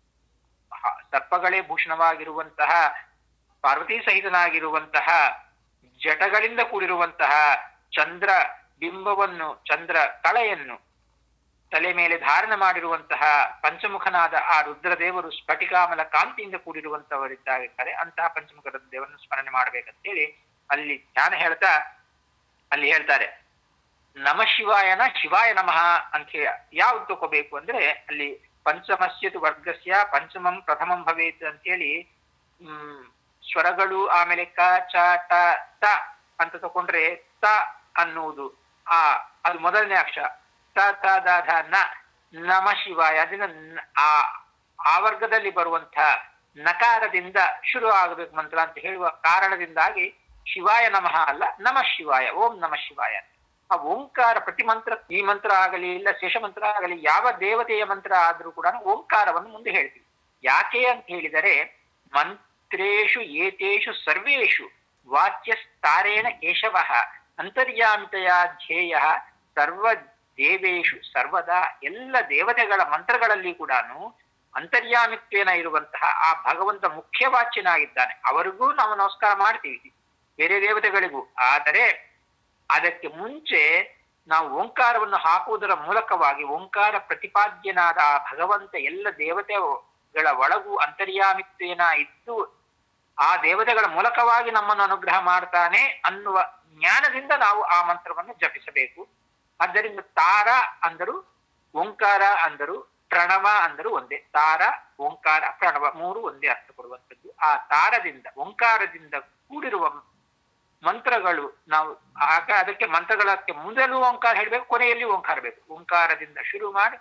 ಹ- ಸರ್ಪಗಳೇ ಭೂಷಣವಾಗಿರುವಂತಹ ಪಾರ್ವತಿ ಸಹಿತನಾಗಿರುವಂತಹ ಜಟಗಳಿಂದ ಕೂಡಿರುವಂತಹ ಚಂದ್ರ ಬಿಂಬವನ್ನು ಚಂದ್ರ ಕಳೆಯನ್ನು ತಲೆ ಮೇಲೆ ಧಾರಣ ಮಾಡಿರುವಂತಹ ಪಂಚಮುಖನಾದ ಆ ರುದ್ರದೇವರು ಸ್ಫಟಿಕಾಮಲ ಕಾಂತಿಯಿಂದ ಕೂಡಿರುವಂತವರಿದ್ದಾಗಿರ್ತಾರೆ ಅಂತಹ ಪಂಚಮುಖ ರುದ್ರದೇವರನ್ನು ಸ್ಮರಣೆ ಮಾಡ್ಬೇಕಂತೇಳಿ ಅಲ್ಲಿ ಧ್ಯಾನ ಹೇಳ್ತಾ ಅಲ್ಲಿ ಹೇಳ್ತಾರೆ ನಮ ಶಿವಾಯನ ಶಿವಾಯ ನಮಃ ಅಂತ ಹೇಳಿ ಯಾವ್ದು ತಗೋಬೇಕು ಅಂದ್ರೆ ಅಲ್ಲಿ ಪಂಚಮಸ್ಯತು ವರ್ಗಸ್ಯ ಪಂಚಮಂ ಪ್ರಥಮಂ ಭವೇತ್ ಅಂತ ಹೇಳಿ ಹ್ಮ್ ಸ್ವರಗಳು ಆಮೇಲೆ ಕ ಚ ಟ ತ ಅಂತ ತಕೊಂಡ್ರೆ ತ ಅನ್ನುವುದು ಆ ಅದು ಮೊದಲನೇ ಅಕ್ಷರ ತ ತ ದ ಧ ನ ನಮ ಶಿವಾಯ ಅದನ್ನ ನ- ಆ ಆ ವರ್ಗದಲ್ಲಿ ಬರುವಂತಹ ನಕಾರದಿಂದ ಶುರು ಆಗಬೇಕು ಮಂತ್ರ ಅಂತ ಹೇಳುವ ಕಾರಣದಿಂದಾಗಿ ಶಿವಾಯ ನಮಃ ಅಲ್ಲ ನಮ ಶಿವಾಯ ಓಂ ನಮ ಶಿವಾಯ ಅಂತ. ಆ ಓಂಕಾರ ಪ್ರತಿ ಮಂತ್ರ ಈ ಮಂತ್ರ ಆಗಲಿ ಇಲ್ಲ ಶೇಷ ಮಂತ್ರ ಆಗಲಿ ಯಾವ ದೇವತೆಯ ಮಂತ್ರ ಆದ್ರೂ ಕೂಡ ಓಂಕಾರವನ್ನು ಮುಂದೆ ಹೇಳ್ತೀವಿ ಯಾಕೆ ಅಂತ ಹೇಳಿದರೆ ಮಂತ್ರೇಶು ಏತೇಷು ಸರ್ವೇಷು ವಾಚ್ಯಸ್ತಾರೇಣ ಕೇಶವ ಅಂತರ್ಯಾಮಿತೆಯ ಧ್ಯೇಯ ಸರ್ವ ದೇವೇಶು ಸರ್ವದಾ ಎಲ್ಲ ದೇವತೆಗಳ ಮಂತ್ರಗಳಲ್ಲಿ ಕೂಡ ಅಂತರ್ಯಾಮಿತ್ವೇನ ಇರುವಂತಹ ಆ ಭಗವಂತ ಮುಖ್ಯ ವಾಚ್ಯನಾಗಿದ್ದಾನೆ ಅವರಿಗೂ ನಾವು ನಮಸ್ಕಾರ ಮಾಡ್ತೀವಿ ಬೇರೆ ದೇವತೆಗಳಿಗೂ ಆದರೆ ಅದಕ್ಕೆ ಮುಂಚೆ ನಾವು ಓಂಕಾರವನ್ನು ಹಾಕುವುದರ ಮೂಲಕವಾಗಿ ಓಂಕಾರ ಪ್ರತಿಪಾದ್ಯನಾದ ಆ ಭಗವಂತ ಎಲ್ಲ ದೇವತೆಗಳ ಒಳಗೂ ಅಂತರ್ಯಾಮಿತ್ವೇನ ಇದ್ದು ಆ ದೇವತೆಗಳ ಮೂಲಕವಾಗಿ ನಮ್ಮನ್ನು ಅನುಗ್ರಹ ಮಾಡ್ತಾನೆ ಅನ್ನುವ ಜ್ಞಾನದಿಂದ ನಾವು ಆ ಮಂತ್ರವನ್ನು ಜಪಿಸಬೇಕು ಆದ್ದರಿಂದ ತಾರ ಅಂದರು ಓಂಕಾರ ಅಂದರು ಪ್ರಣವ ಅಂದರು ಒಂದೇ ತಾರ ಓಂಕಾರ ಪ್ರಣವ ಮೂರು ಒಂದೇ ಅರ್ಥ ಕೊಡುವಂಥದ್ದು ಆ ತಾರದಿಂದ ಓಂಕಾರದಿಂದ ಕೂಡಿರುವ ಮಂತ್ರಗಳು ನಾವು ಆಗ ಅದಕ್ಕೆ ಮಂತ್ರಗಳಕ್ಕೆ ಮೊದಲು ಓಂಕಾರ ಹೇಳ್ಬೇಕು ಕೊನೆಯಲ್ಲಿ ಓಂಕಾರ ಬೇಕು ಓಂಕಾರದಿಂದ ಶುರು ಮಾಡಿ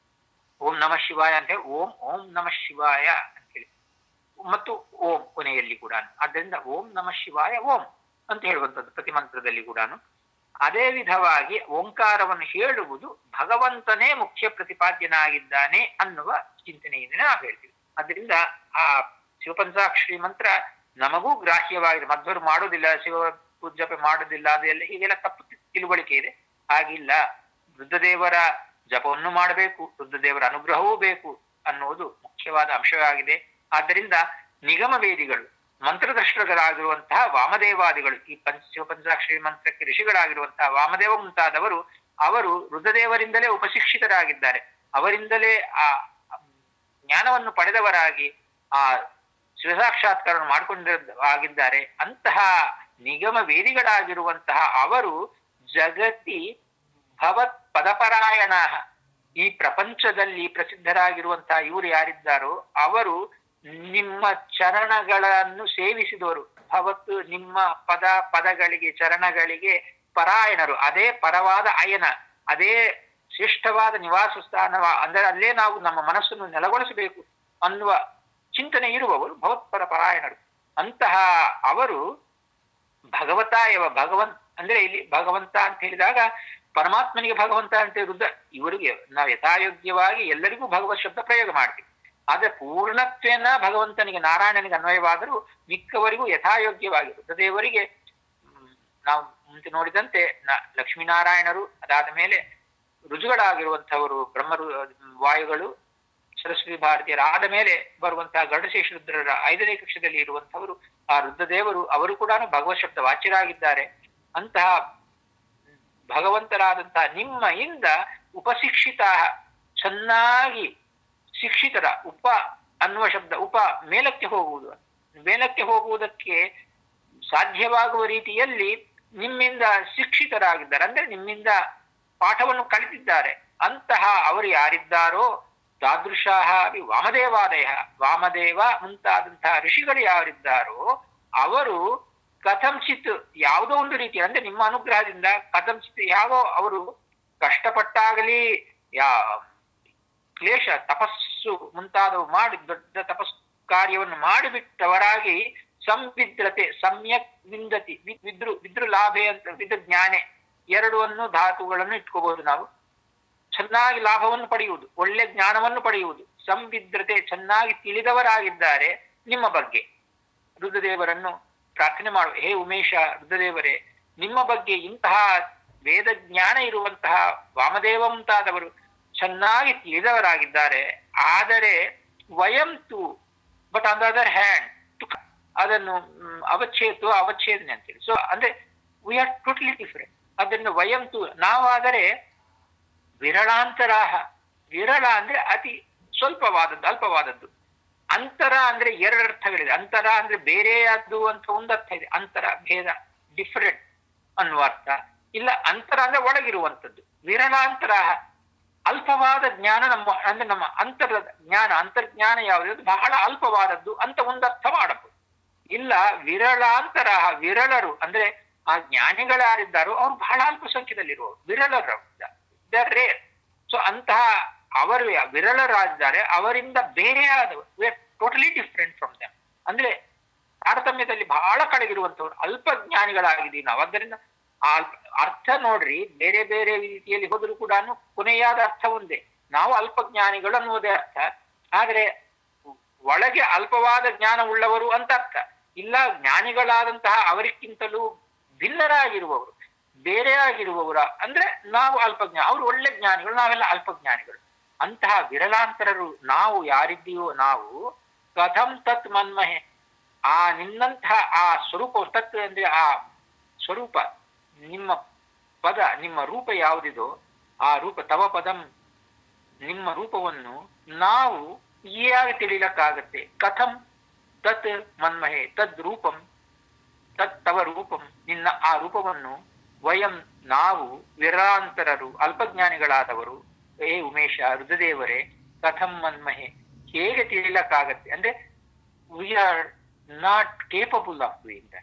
ಓಂ ನಮ ಶಿವಾಯ ಅಂತ ಹೇಳಿ ಓಂ ಓಂ ನಮ ಶಿವಾಯ ಅಂತ ಹೇಳಿ ಮತ್ತು ಓಂ ಕೊನೆಯಲ್ಲಿ ಕೂಡ ಆದ್ದರಿಂದ ಓಂ ನಮ ಶಿವಾಯ ಓಂ ಅಂತ ಹೇಳುವಂಥದ್ದು ಪ್ರತಿ ಮಂತ್ರದಲ್ಲಿ ಕೂಡ ಅದೇ ವಿಧವಾಗಿ ಓಂಕಾರವನ್ನು ಹೇಳುವುದು ಭಗವಂತನೇ ಮುಖ್ಯ ಪ್ರತಿಪಾದ್ಯನಾಗಿದ್ದಾನೆ ಅನ್ನುವ ಚಿಂತನೆಯಿಂದ ನಾವು ಹೇಳ್ತೀವಿ ಅದರಿಂದ ಆ ಶಿವಪಂಚಾಕ್ಷರಿ ಮಂತ್ರ ನಮಗೂ ಗ್ರಾಹ್ಯವಾಗಿದೆ ಮಧ್ವರು ಮಾಡೋದಿಲ್ಲ ಶಿವ ಪೂಜೆ ಮಾಡೋದಿಲ್ಲ ಅದೆಲ್ಲ ಹೀಗೆಲ್ಲ ತಪ್ಪು ತಿಳುವಳಿಕೆ ಇದೆ ಹಾಗಿಲ್ಲ ರುದ್ರದೇವರ ಜಪವನ್ನು ಮಾಡಬೇಕು ರುದ್ರದೇವರ ಅನುಗ್ರಹವೂ ಬೇಕು ಅನ್ನುವುದು ಮುಖ್ಯವಾದ ಅಂಶವಾಗಿದೆ ಆದ್ದರಿಂದ ನಿಗಮ ವೇದಿಗಳು ಮಂತ್ರದರ್ಶಕರಾಗಿರುವಂತಹ ವಾಮದೇವಾದಿಗಳು ಈ ಪಂಚ ಶಿವಪಂಚಾಕ್ಷರಿ ಮಂತ್ರಕ್ಕೆ ಋಷಿಗಳಾಗಿರುವಂತಹ ವಾಮದೇವ ಮುಂತಾದವರು ಅವರು ರುದ್ರದೇವರಿಂದಲೇ ಉಪಶಿಕ್ಷಿತರಾಗಿದ್ದಾರೆ ಅವರಿಂದಲೇ ಆ ಜ್ಞಾನವನ್ನು ಪಡೆದವರಾಗಿ ಆ ಶಿವಸಾಕ್ಷಾತ್ಕಾರ ಮಾಡಿಕೊಂಡ ಆಗಿದ್ದಾರೆ ಅಂತಹ ನಿಗಮ ವೇದಿಗಳಾಗಿರುವಂತಹ ಅವರು ಜಗತಿ ಭವತ್ ಪದಪರಾಯಣ ಈ ಪ್ರಪಂಚದಲ್ಲಿ ಪ್ರಸಿದ್ಧರಾಗಿರುವಂತಹ ಇವರು ಯಾರಿದ್ದಾರೋ ಅವರು ನಿಮ್ಮ ಚರಣಗಳನ್ನು ಸೇವಿಸಿದವರು ಭವತ್ತು ನಿಮ್ಮ ಪದ ಪದಗಳಿಗೆ ಚರಣಗಳಿಗೆ ಪರಾಯಣರು ಅದೇ ಪರವಾದ ಅಯನ ಅದೇ ಶ್ರೇಷ್ಠವಾದ ನಿವಾಸ ಸ್ಥಾನವ ಅಂದರೆ ಅಲ್ಲೇ ನಾವು ನಮ್ಮ ಮನಸ್ಸನ್ನು ನೆಲೆಗೊಳಿಸಬೇಕು ಅನ್ನುವ ಚಿಂತನೆ ಇರುವವರು ಭಗವತ್ಪರ ಪರಾಯಣರು ಅಂತಹ ಅವರು ಭಗವತ ಎವ ಭಗವಂತ ಅಂದ್ರೆ ಇಲ್ಲಿ ಭಗವಂತ ಅಂತ ಹೇಳಿದಾಗ ಪರಮಾತ್ಮನಿಗೆ ಭಗವಂತ ಅಂತ ವೃದ್ಧ ಇವರಿಗೆ ನಾವು ಯಥಾಯೋಗ್ಯವಾಗಿ ಎಲ್ಲರಿಗೂ ಭಗವತ್ ಶಬ್ದ ಪ್ರಯೋಗ ಮಾಡ್ತೀವಿ ಆದ್ರೆ ಪೂರ್ಣತ್ವೇನ ಭಗವಂತನಿಗೆ ನಾರಾಯಣನಿಗೆ ಅನ್ವಯವಾದರೂ ಮಿಕ್ಕವರಿಗೂ ಯಥಾಯೋಗ್ಯವಾಗಿ ರುದ್ರದೇವರಿಗೆ ನಾವು ಮುಂಚೆ ನೋಡಿದಂತೆ ಲಕ್ಷ್ಮೀನಾರಾಯಣರು ಅದಾದ ಮೇಲೆ ರುಜುಗಳಾಗಿರುವಂತಹವರು ಬ್ರಹ್ಮ ವಾಯುಗಳು ಸರಸ್ವತಿ ಭಾರತೀಯರಾದ ಮೇಲೆ ಬರುವಂತಹ ಗರುಡಶೇಷ ರುದ್ರರ ಐದನೇ ಕಕ್ಷದಲ್ಲಿ ಇರುವಂತಹವರು ಆ ರುದ್ರದೇವರು ಅವರು ಕೂಡ ಭಗವತ್ ಶಬ್ದ ವಾಚ್ಯರಾಗಿದ್ದಾರೆ ಅಂತಹ ಭಗವಂತರಾದಂತಹ ನಿಮ್ಮ ಇಂದ ಉಪಶಿಕ್ಷಿತ ಚೆನ್ನಾಗಿ ಶಿಕ್ಷಿತರ ಉಪ ಅನ್ನುವ ಶಬ್ದ ಉಪ ಮೇಲಕ್ಕೆ ಹೋಗುವುದು ಮೇಲಕ್ಕೆ ಹೋಗುವುದಕ್ಕೆ ಸಾಧ್ಯವಾಗುವ ರೀತಿಯಲ್ಲಿ ನಿಮ್ಮಿಂದ ಶಿಕ್ಷಿತರಾಗಿದ್ದಾರೆ ಅಂದ್ರೆ ನಿಮ್ಮಿಂದ ಪಾಠವನ್ನು ಕಲಿತಿದ್ದಾರೆ ಅಂತಹ ಅವರು ಯಾರಿದ್ದಾರೋ ತಾದೃಶ ವಾಮದೇವಾದಯ ವಾಮದೇವ ಮುಂತಾದಂತಹ ಋಷಿಗಳು ಯಾರಿದ್ದಾರೋ ಅವರು ಕಥಂಚಿತ್ ಯಾವುದೋ ಒಂದು ರೀತಿ ಅಂದ್ರೆ ನಿಮ್ಮ ಅನುಗ್ರಹದಿಂದ ಕಥಂಚಿತ್ ಯಾವೋ ಅವರು ಕಷ್ಟಪಟ್ಟಾಗಲಿ ಯಾ ಕ್ಲೇಶ ತಪಸ್ಸು ಮುಂತಾದವು ಮಾಡಿ ದೊಡ್ಡ ತಪಸ್ ಕಾರ್ಯವನ್ನು ಮಾಡಿಬಿಟ್ಟವರಾಗಿ ಸಂವಿದ್ರತೆ ಸಮ್ಯಕ್ ವಿಂದತಿ ವಿದ್ರು ವಿದ್ರು ಲಾಭೆ ಅಂತ ವಿದ್ರ ಜ್ಞಾನೆ ಎರಡನ್ನು ಧಾತುಗಳನ್ನು ಇಟ್ಕೋಬಹುದು ನಾವು ಚೆನ್ನಾಗಿ ಲಾಭವನ್ನು ಪಡೆಯುವುದು ಒಳ್ಳೆ ಜ್ಞಾನವನ್ನು ಪಡೆಯುವುದು ಸಂವಿದ್ರತೆ ಚೆನ್ನಾಗಿ ತಿಳಿದವರಾಗಿದ್ದಾರೆ ನಿಮ್ಮ ಬಗ್ಗೆ ರುದ್ರದೇವರನ್ನು ಪ್ರಾರ್ಥನೆ ಮಾಡುವ ಹೇ ಉಮೇಶ ರುದ್ರದೇವರೇ ನಿಮ್ಮ ಬಗ್ಗೆ ಇಂತಹ ವೇದ ಜ್ಞಾನ ಇರುವಂತಹ ವಾಮದೇವ ಮುಂತಾದವರು ಚೆನ್ನಾಗಿ ತಿಳಿದವರಾಗಿದ್ದಾರೆ ಆದರೆ ವಯಂತು but on the other hand ಅದನ್ನು ಅವಚ್ಛೇತು ಅವಚ್ಛೇದನೆ ಅಂತೇಳಿ ಸೊ ಅಂದ್ರೆ ವಿ ಆರ್ ಟೋಟಲಿ ಡಿಫರೆಂಟ್ ಅದನ್ನು ವಯಂತು ನಾವಾದರೆ ವಿರಳಾಂತರಾಹ ವಿರಳ ಅಂದ್ರೆ ಅತಿ ಸ್ವಲ್ಪವಾದದ್ದು ಅಲ್ಪವಾದದ್ದು ಅಂತರ ಅಂದ್ರೆ ಎರಡು ಅರ್ಥಗಳಿದೆ ಅಂತರ ಅಂದ್ರೆ ಬೇರೆಯಾದ್ದು ಅಂತ ಒಂದು ಅರ್ಥ ಇದೆ ಅಂತರ ಭೇದ ಡಿಫರೆಂಟ್ ಅನ್ನುವ ಅರ್ಥ ಇಲ್ಲ ಅಂತರ ಅಂದ್ರೆ ಒಳಗಿರುವಂಥದ್ದು ವಿರಳಾಂತರ ಅಲ್ಪವಾದ ಜ್ಞಾನ ನಮ್ಮ ಅಂದ್ರೆ ನಮ್ಮ ಅಂತರದ ಜ್ಞಾನ ಅಂತರ್ಜ್ಞಾನ ಯಾವುದು ಬಹಳ ಅಲ್ಪವಾದದ್ದು ಅಂತ ಒಂದು ಅರ್ಥ ಮಾಡಬಹುದು ಇಲ್ಲ ವಿರಳಾಂತರ ವಿರಳರು ಅಂದ್ರೆ ಆ ಜ್ಞಾನಿಗಳಾರಿದ್ದಾರೋ ಅವ್ರು ಬಹಳ ಅಲ್ಪ ಸಂಖ್ಯೆದಲ್ಲಿರುವವರು ವಿರಳರು ರೇರ್ ಸೊ ಅಂತಹ ಅವರು ವಿರಳರಾಗಿದ್ದಾರೆ ಅವರಿಂದ ಬೇರೆಯಾದವರು we are totally different from them ಅಂದ್ರೆ ತಾರತಮ್ಯದಲ್ಲಿ ಬಹಳ ಕಳೆಗಿರುವಂತವ್ರು ಅಲ್ಪ ಜ್ಞಾನಿಗಳಾಗಿದ್ದೀವಿ ನಾವು ಆದ್ದರಿಂದ ಆ ಅರ್ಥ ನೋಡ್ರಿ ಬೇರೆ ಬೇರೆ ರೀತಿಯಲ್ಲಿ ಹೋದರೂ ಕೂಡ ಕೊನೆಯಾದ ಅರ್ಥ ಒಂದೇ ನಾವು ಅಲ್ಪ ಜ್ಞಾನಿಗಳು ಅನ್ನುವುದೇ ಅರ್ಥ ಆದ್ರೆ ಒಳಗೆ ಅಲ್ಪವಾದ ಜ್ಞಾನ ಉಳ್ಳವರು ಅಂತ ಅರ್ಥ ಇಲ್ಲ ಜ್ಞಾನಿಗಳಾದಂತಹ ಅವರಿಗಿಂತಲೂ ಭಿನ್ನರಾಗಿರುವವರು ಬೇರೆ ಆಗಿರುವವರ ಅಂದ್ರೆ ನಾವು ಅಲ್ಪಜ್ಞಾನ ಅವರು ಒಳ್ಳೆ ಜ್ಞಾನಿಗಳು ನಾವೆಲ್ಲ ಅಲ್ಪಜ್ಞಾನಿಗಳು ಅಂತಹ ವಿರಲಾಂತರರು ನಾವು ಯಾರಿದ್ದೀವೋ ನಾವು ಕಥಂ ತತ್ ಮನ್ಮಹೆ ಆ ನಿನ್ನಂತಹ ಆ ಸ್ವರೂಪ ತತ್ ಅಂದ್ರೆ ಆ ಸ್ವರೂಪ ನಿಮ್ಮ ಪದ ನಿಮ್ಮ ರೂಪ ಯಾವುದಿದೋ ಆ ರೂಪ ತವ ಪದಂ ನಿಮ್ಮ ರೂಪವನ್ನು ನಾವು ಹೇಗೆ ತಿಳಿಲಕ್ಕಾಗತ್ತೆ ಕಥಂ ತತ್ ಮನ್ಮಹೆ ತದ್ ರೂಪಂ ತತ್ ತವ ರೂಪಂ ನಿನ್ನ ಆ ರೂಪವನ್ನು ವಯಂ ನಾವು ವಿರಾಂತರರು ಅಲ್ಪಜ್ಞಾನಿಗಳಾದವರು ಏ ಉಮೇಶ ರುದ್ರದೇವರೇ ಕಥಂ ಮನ್ಮಹೆ ಹೇಗೆ ತಿಳಿಲಕ್ಕಾಗತ್ತೆ ಅಂದ್ರೆ we are not capable of doing that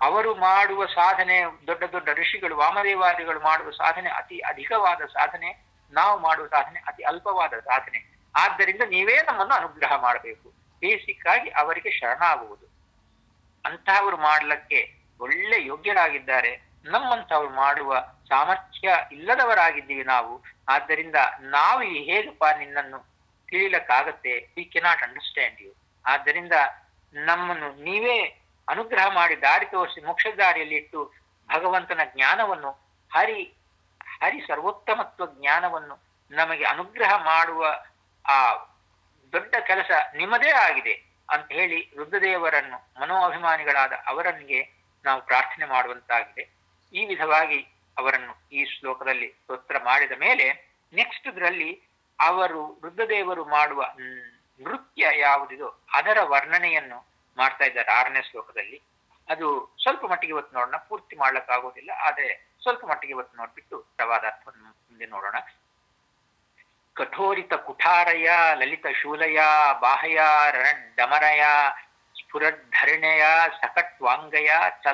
ಅವರು ಮಾಡುವ ಸಾಧನೆ ದೊಡ್ಡ ದೊಡ್ಡ ಋಷಿಗಳು ವಾಮದೇವಾದಿಗಳು ಮಾಡುವ ಸಾಧನೆ ಅತಿ ಅಧಿಕವಾದ ಸಾಧನೆ ನಾವು ಮಾಡುವ ಸಾಧನೆ ಅತಿ ಅಲ್ಪವಾದ ಸಾಧನೆ ಆದ್ದರಿಂದ ನೀವೇ ನಮ್ಮನ್ನು ಅನುಗ್ರಹ ಮಾಡಬೇಕು ಬೇಸಿಕ್ ಆಗಿ ಅವರಿಗೆ ಶರಣಾಗುವುದು ಅಂತಹವರು ಮಾಡ್ಲಿಕ್ಕೆ ಒಳ್ಳೆ ಯೋಗ್ಯರಾಗಿದ್ದಾರೆ ನಮ್ಮಂತವ್ರು ಮಾಡುವ ಸಾಮರ್ಥ್ಯ ಇಲ್ಲದವರಾಗಿದ್ದೀವಿ ನಾವು ಆದ್ದರಿಂದ ನಾವು ಈ ಹೇಗಪ್ಪ ನಿನ್ನನ್ನು ತಿಳಿಲಕ್ಕಾಗತ್ತೆ ವಿ ಕೆನಾಟ್ ಅಂಡರ್ಸ್ಟ್ಯಾಂಡ್ ಯು ಆದ್ದರಿಂದ ನಮ್ಮನ್ನು ನೀವೇ ಅನುಗ್ರಹ ಮಾಡಿ ದಾರಿ ತೋರಿಸಿ ಮೋಕ್ಷ ದಾರಿಯಲ್ಲಿ ಇಟ್ಟು ಭಗವಂತನ ಜ್ಞಾನವನ್ನು ಹರಿ ಹರಿ ಸರ್ವೋತ್ತಮತ್ವ ಜ್ಞಾನವನ್ನು ನಮಗೆ ಅನುಗ್ರಹ ಮಾಡುವ ಆ ದೊಡ್ಡ ಕೆಲಸ ನಿಮ್ಮದೇ ಆಗಿದೆ ಅಂತ ಹೇಳಿ ರುದ್ರದೇವರನ್ನು ಮನೋಅಭಿಮಾನಿಗಳಾದ ಅವರನ್ಗೆ ನಾವು ಪ್ರಾರ್ಥನೆ ಮಾಡುವಂತಾಗಿದೆ ಈ ವಿಧವಾಗಿ ಅವರನ್ನು ಈ ಶ್ಲೋಕದಲ್ಲಿ ಸ್ತೋತ್ರ ಮಾಡಿದ ಮೇಲೆ ನೆಕ್ಸ್ಟ್ ಇದರಲ್ಲಿ ಅವರು ರುದ್ರದೇವರು ಮಾಡುವ ಮ್, ನೃತ್ಯ ಯಾವುದಿದೋ ಅದರ ವರ್ಣನೆಯನ್ನು ಮಾಡ್ತಾ ಇದ್ದಾರೆ ಆರನೇ ಶ್ಲೋಕದಲ್ಲಿ ಅದು ಸ್ವಲ್ಪ ಮಟ್ಟಿಗೆ ಇವತ್ತು ನೋಡೋಣ ಪೂರ್ತಿ ಮಾಡ್ಲಿಕ್ಕಾಗೋದಿಲ್ಲ ಆದ್ರೆ ಸ್ವಲ್ಪ ಮಟ್ಟಿಗೆ ಇವತ್ತು ನೋಡ್ಬಿಟ್ಟು ಪ್ರವಾದ ಅರ್ಥವನ್ನು ಮುಂದೆ ನೋಡೋಣ ಕಠೋರಿತ ಕುಠಾರಯ ಲಲಿತ ಶೂಲಯ ಬಾಹಯ ರಣಡಮರಯ ಸ್ಫುರದ್ಧರಣೆಯ ಸಕಟ್ವಾಂಗಯ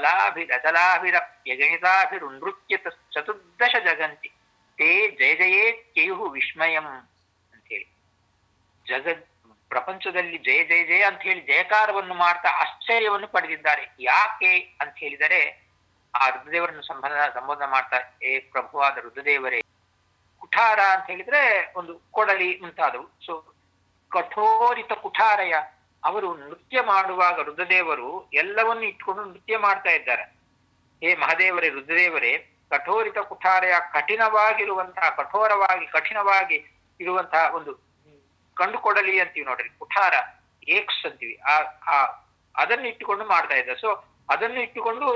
ಚಲಾಭಿರಚಲಾಭಿರಪ್ಯಗಣಿತಾಭಿರುನೃತ್ಯ ಚತುರ್ದಶ ಜಗಂತಿ ತೇ ಜಯ ಜಯೇತ್ಯಯು ವಿಸ್ಮಯಂ ಅಂತ ಹೇಳಿ ಜಗತ್ ಪ್ರಪಂಚದಲ್ಲಿ ಜಯ ಜಯ ಜಯ ಅಂತ ಹೇಳಿ ಜಯಕಾರವನ್ನು ಮಾಡ್ತಾ ಆಶ್ಚರ್ಯವನ್ನು ಪಡೆದಿದ್ದಾರೆ ಯಾಕೆ ಅಂತ ಹೇಳಿದರೆ ಆ ರುದ್ರದೇವರನ್ನು ಸಂಬೋಧನ ಸಂಬೋಧನ ಮಾಡ್ತಾ ಏ ಪ್ರಭುವಾದ ರುದ್ರದೇವರೇ ಕುಠಾರ ಅಂತ ಹೇಳಿದ್ರೆ ಒಂದು ಕೊಡಲಿ ಮುಂತಾದವು ಸೊ ಕಠೋರಿತ ಕುಠಾರಯ ಅವರು ನೃತ್ಯ ಮಾಡುವಾಗ ರುದ್ರದೇವರು ಎಲ್ಲವನ್ನು ಇಟ್ಕೊಂಡು ನೃತ್ಯ ಮಾಡ್ತಾ ಇದ್ದಾರೆ ಹೇ ಮಹಾದೇವರೇ ರುದ್ರದೇವರೇ ಕಠೋರಿತ ಕುಠಾರಯ ಕಠಿಣವಾಗಿರುವಂತಹ ಕಠೋರವಾಗಿ ಕಠಿಣವಾಗಿ ಇರುವಂತಹ ಒಂದು ಕಂಡುಕೊಡಲಿ ಅಂತೀವಿ ನೋಡ್ರಿ ಕುಠಾರ ಏಕ್ಸ್ ಅಂತೀವಿ ಆ ಆ ಅದನ್ನು ಇಟ್ಟುಕೊಂಡು ಮಾಡ್ತಾ ಇದ್ದಾರೆ ಸೊ ಅದನ್ನು ಇಟ್ಟುಕೊಂಡು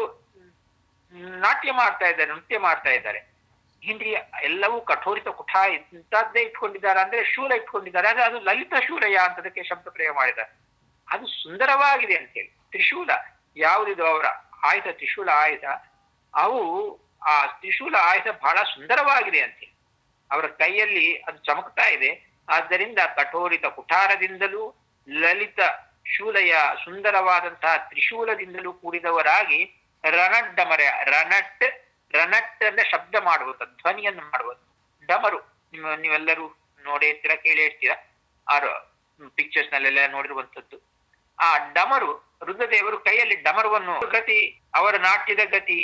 ನಾಟ್ಯ ಮಾಡ್ತಾ ಇದ್ದಾರೆ ನೃತ್ಯ ಮಾಡ್ತಾ ಇದ್ದಾರೆ ಹಿಂದಿ ಎಲ್ಲವೂ ಕಠೋರಿತ ಕುಠ ಇಂಥದ್ದೇ ಇಟ್ಕೊಂಡಿದ್ದಾರೆ ಅಂದ್ರೆ ಶೂಲ ಇಟ್ಕೊಂಡಿದ್ದಾರೆ ಆದ್ರೆ ಅದು ಲಲಿತ ಶೂಲಯ ಅಂತದಕ್ಕೆ ಶಬ್ದ ಪ್ರಯೋಗ ಮಾಡಿದ್ದಾರೆ ಅದು ಸುಂದರವಾಗಿದೆ ಅಂತೇಳಿ ತ್ರಿಶೂಲ ಯಾವುದಿದು ಅವರ ಆಯುಧ ತ್ರಿಶೂಲ ಆಯುಧ ಅವು ಆ ತ್ರಿಶೂಲ ಆಯುಧ ಬಹಳ ಸುಂದರವಾಗಿದೆ ಅಂತೇಳಿ ಅವರ ಕೈಯಲ್ಲಿ ಅದು ಚಮಕ್ತಾ ಇದೆ ಆದ್ದರಿಂದ ಕಠೋರಿತ ಕುಠಾರದಿಂದಲೂ ಲಲಿತ ಶೂಲಯ ಸುಂದರವಾದಂತಹ ತ್ರಿಶೂಲದಿಂದಲೂ ಕೂಡಿದವರಾಗಿ ರಣಡ್ಡಮರ ರಣಟ್ ರಣಟ್ ಅಂದ್ರೆ ಶಬ್ದ ಮಾಡುವುದು ಧ್ವನಿಯನ್ನು ಮಾಡುವುದು ಡಮರು ನಿಮ್ಮ ನೀವೆಲ್ಲರೂ ನೋಡೇ ಇರ್ತೀರಾ ಕೇಳೇ ಇರ್ತೀರಾ ಆರು ಪಿಕ್ಚರ್ಸ್ ನಲ್ಲೆಲ್ಲ ನೋಡಿರುವಂತದ್ದು ಆ ಡಮರು ರುದ್ರದೇವರು ಕೈಯಲ್ಲಿ ಡಮರುವನ್ನು ಗತಿ ಅವರ ನಾಟ್ಯದ ಗತಿ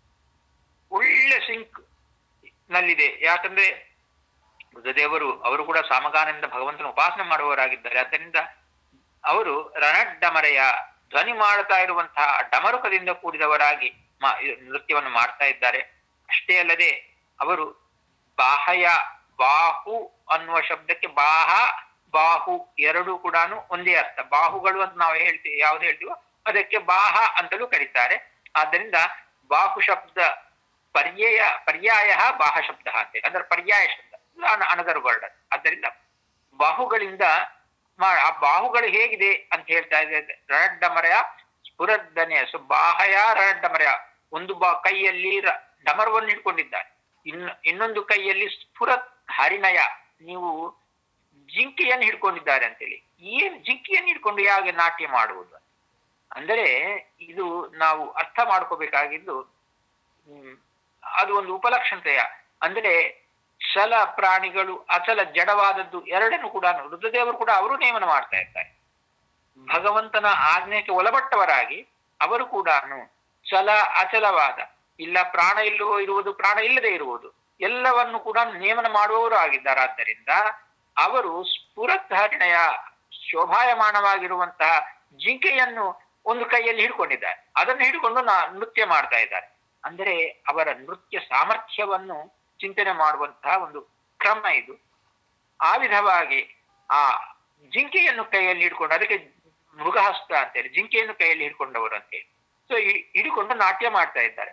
ಒಳ್ಳೆ ಸಿಂಕ್ ನಲ್ಲಿದೆ ಯಾಕಂದ್ರೆ ರುದ್ರದೇವರು ಅವರು ಕೂಡ ಸಾಮಗಾನದಿಂದ ಭಗವಂತನ ಉಪಾಸನೆ ಮಾಡುವವರಾಗಿದ್ದಾರೆ ಆದ್ದರಿಂದ ಅವರು ರಣಡ್ಡಮರೆಯ ಧ್ವನಿ ಮಾಡ್ತಾ ಇರುವಂತಹ ಡಮರುಕದಿಂದ ಕೂಡಿದವರಾಗಿ ಮಾ- ನೃತ್ಯವನ್ನು ಮಾಡ್ತಾ ಇದ್ದಾರೆ ಅಷ್ಟೇ ಅಲ್ಲದೆ ಅವರು ಬಾಹಯ ಬಾಹು ಅನ್ನುವ ಶಬ್ದಕ್ಕೆ ಬಾಹ ಬಾಹು ಎರಡು ಕೂಡ ಒಂದೇ ಅರ್ಥ ಬಾಹುಗಳು ಅಂತ ನಾವು ಹೇಳ್ತೀವಿ ಯಾವ್ದು ಹೇಳ್ತೀವೋ ಅದಕ್ಕೆ ಬಾಹ ಅಂತಲೂ ಕರೀತಾರೆ ಆದ್ದರಿಂದ ಬಾಹು ಶಬ್ದ ಪರ್ಯಾಯ ಪರ್ಯಾಯ ಬಾಹ ಶಬ್ದ ಅಂತ ಅಂದ್ರೆ ಪರ್ಯಾಯ ಶಬ್ದ ಅನದರ್ ವರ್ಡ್ ಆದ್ದರಿಂದ ಬಾಹುಗಳಿಂದ ಮಾ- ಆ ಬಾಹುಗಳು ಹೇಗಿದೆ ಅಂತ ಹೇಳ್ತಾ ಇದೆ ರಣಡ್ಡಮರಯ ಸ್ಫುರದ್ದನೆಯ ಸೊ ಬಾಹಯ ರಣಡ್ಡಮರಯ ಒಂದು ಬಾ ಕೈಯಲ್ಲಿ ರ- ಡಮರವನ್ನು ಹಿಡ್ಕೊಂಡಿದ್ದಾರೆ ಇನ್ನು ಇನ್ನೊಂದು ಕೈಯಲ್ಲಿ ಸ್ಫುರತ್ ಹರಿಣಯ ನೀವು ಜಿಂಕೆಯನ್ನು ಹಿಡ್ಕೊಂಡಿದ್ದಾರೆ ಅಂತೇಳಿ ಏನ್ ಜಿಂಕೆಯನ್ನು ಹಿಡ್ಕೊಂಡು ಹೇಗೆ ನಾಟ್ಯ ಮಾಡುವುದು ಅಂದರೆ ಇದು ನಾವು ಅರ್ಥ ಮಾಡ್ಕೋಬೇಕಾಗಿದ್ದು ಹ್ಮ್, ಅದು ಒಂದು ಉಪಲಕ್ಷಣತೆಯ ಅಂದ್ರೆ ಚಲ ಪ್ರಾಣಿಗಳು ಅಚಲ ಜಡವಾದದ್ದು ಎರಡನ್ನು ಕೂಡ ರುದ್ರದೇವರು ಕೂಡ ಅವರು ನೇಮನ ಮಾಡ್ತಾ ಇರ್ತಾರೆ ಭಗವಂತನ ಆಜ್ಞೆಗೆ ಒಳಪಟ್ಟವರಾಗಿ ಅವರು ಕೂಡ ಚಲ ಅಚಲವಾದ ಇಲ್ಲ ಪ್ರಾಣ ಇಲ್ಲವೋ ಇರುವುದು ಪ್ರಾಣ ಇಲ್ಲದೆ ಇರುವುದು ಎಲ್ಲವನ್ನು ಕೂಡ ನೇಮನ ಮಾಡುವವರು ಆಗಿದ್ದಾರೆ ಆದ್ದರಿಂದ ಅವರು ಸ್ಫುರದ್ಧಾರಣೆಯ ಶೋಭಾಯಮಾನವಾಗಿರುವಂತಹ ಜಿಂಕೆಯನ್ನು ಒಂದು ಕೈಯಲ್ಲಿ ಹಿಡ್ಕೊಂಡಿದ್ದಾರೆ ಅದನ್ನು ಹಿಡ್ಕೊಂಡು ನಾ ನೃತ್ಯ ಮಾಡ್ತಾ ಇದ್ದಾರೆ ಅಂದರೆ ಅವರ ನೃತ್ಯ ಸಾಮರ್ಥ್ಯವನ್ನು ಚಿಂತನೆ ಮಾಡುವಂತಹ ಒಂದು ಕ್ರಮ ಇದು ಆ ವಿಧವಾಗಿ ಆ ಜಿಂಕೆಯನ್ನು ಕೈಯಲ್ಲಿ ಹಿಡ್ಕೊಂಡು ಅದಕ್ಕೆ ಮೃಗಹಸ್ತ ಅಂತೇಳಿ ಜಿಂಕೆಯನ್ನು ಕೈಯಲ್ಲಿ ಹಿಡ್ಕೊಂಡವರು ಅಂತೇಳಿ ಸೊ ಹಿಡ್ಕೊಂಡು ನಾಟ್ಯ ಮಾಡ್ತಾ ಇದ್ದಾರೆ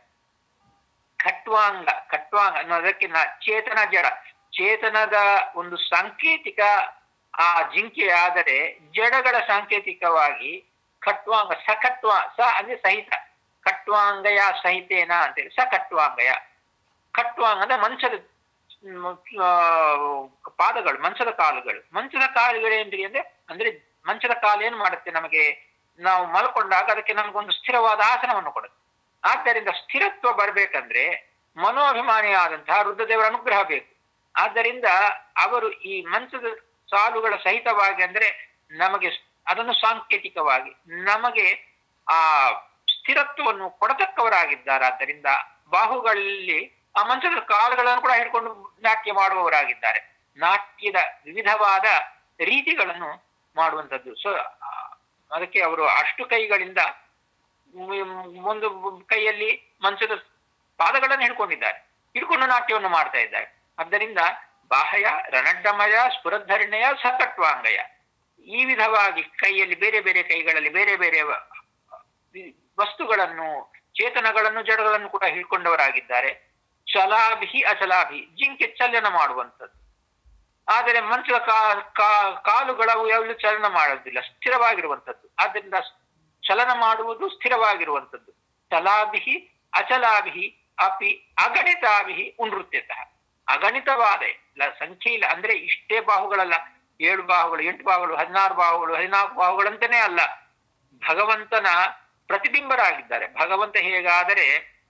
ಖಟ್ವಾಂಗ ಖಟ್ವಾಂಗ ಅನ್ನೋದಕ್ಕೆ ನಾ ಚೇತನ ಜಡ ಚೇತನದ ಒಂದು ಸಾಂಕೇತಿಕ ಆ ಜಿಂಕೆ ಆದರೆ ಜಡಗಳ ಸಾಂಕೇತಿಕವಾಗಿ ಖಟ್ವಾಂಗ ಸಖಟ್ವ ಸ ಅಂದ್ರೆ ಸಹಿತ ಖಟ್ವಾಂಗಯ ಸಹಿತೇನ ಅಂತೇಳಿ ಸ ಖಟ್ವಾಂಗಯ ಖಟ್ವಾಂಗ ಅಂದ್ರೆ ಮಂಚದ ಮ್, ಆ, ಪಾದಗಳು ಮಂಚದ ಕಾಲುಗಳು ಮಂಚದ ಕಾಲುಗಳು ಏನ್ರಿ ಅಂದ್ರೆ ಅಂದ್ರೆ ಮಂಚದ ಕಾಲು ಏನ್ ಮಾಡುತ್ತೆ ನಮಗೆ ನಾವು ಮಲ್ಕೊಂಡಾಗ ಅದಕ್ಕೆ ನಮಗೊಂದು ಸ್ಥಿರವಾದ ಆಸನವನ್ನು ಕೊಡುತ್ತೆ ಆದ್ದರಿಂದ ಸ್ಥಿರತ್ವ ಬರ್ಬೇಕಂದ್ರೆ ಮನೋಭಿಮಾನಿಯಾದಂತಹ ರುದ್ರದೇವರ ಅನುಗ್ರಹ ಬೇಕು ಆದ್ದರಿಂದ ಅವರು ಈ ಮಂಚದ ಸಾಲುಗಳ ಸಹಿತವಾಗಿ ಅಂದ್ರೆ ನಮಗೆ ಅದನ್ನು ಸಾಂಕೇತಿಕವಾಗಿ ನಮಗೆ ಆ ಸ್ಥಿರತ್ವವನ್ನು ಕೊಡತಕ್ಕವರಾಗಿದ್ದಾರೆ ಆದ್ದರಿಂದ ಬಾಹುಗಳಲ್ಲಿ ಆ ಮಂಚದ ಕಾಲುಗಳನ್ನು ಕೂಡ ಹಿಡ್ಕೊಂಡು ನಾಟ್ಯ ಮಾಡುವವರಾಗಿದ್ದಾರೆ ನಾಟ್ಯದ ವಿವಿಧವಾದ ರೀತಿಗಳನ್ನು ಮಾಡುವಂಥದ್ದು ಸೊ ಅದಕ್ಕೆ ಅವರು ಅಷ್ಟು ಕೈಗಳಿಂದ ಒಂದು ಕೈಯಲ್ಲಿ ಮಂಚದ ಪಾದಗಳನ್ನು ಹಿಡ್ಕೊಂಡಿದ್ದಾರೆ ಹಿಡ್ಕೊಂಡು ನಾಟ್ಯವನ್ನು ಮಾಡ್ತಾ ಇದ್ದಾರೆ ಆದ್ದರಿಂದ ಬಾಹ್ಯ ರಣಡ್ಡಮಯ ಸ್ಫುರಧರಣೆಯ ಸಕಟ್ವಾಂಗಯ ಈ ವಿಧವಾಗಿ ಕೈಯಲ್ಲಿ ಬೇರೆ ಬೇರೆ ಕೈಗಳಲ್ಲಿ ಬೇರೆ ಬೇರೆ ವಸ್ತುಗಳನ್ನು ಚೇತನಗಳನ್ನು ಜಡಗಳನ್ನು ಕೂಡ ಹಿಡ್ಕೊಂಡವರಾಗಿದ್ದಾರೆ ಚಲಾಭಿ ಅಚಲಾಭಿ ಜಿಂಕೆ ಚಲನ ಮಾಡುವಂಥದ್ದು ಆದರೆ ಮಂಚದ ಕಾ ಕಾಲುಗಳವು ಯಾವಲ್ಲೂ ಚಲನ ಮಾಡೋದಿಲ್ಲ ಸ್ಥಿರವಾಗಿರುವಂಥದ್ದು ಆದ್ದರಿಂದ ಚಲನ ಮಾಡುವುದು ಸ್ಥಿರವಾಗಿರುವಂಥದ್ದು ಚಲಾಭಿ ಅಚಲಾಭಿ ಅಪಿ ಅಗಣಿತಾಭಿ ಉನೃತ್ಯತಃ ಅಗಣಿತವಾದ ಸಂಖ್ಯೆ ಇಲ್ಲ ಅಂದ್ರೆ ಇಷ್ಟೇ ಬಾಹುಗಳಲ್ಲ ಏಳು ಬಾಹುಗಳು ಎಂಟು ಬಾಹುಗಳು ಹದಿನಾರು ಬಾಹುಗಳು ಹದಿನಾಲ್ಕು ಬಾಹುಗಳಂತಾನೆ ಅಲ್ಲ ಭಗವಂತನ ಪ್ರತಿಬಿಂಬರಾಗಿದ್ದಾರೆ ಭಗವಂತ ಹೇಗಾದರೆ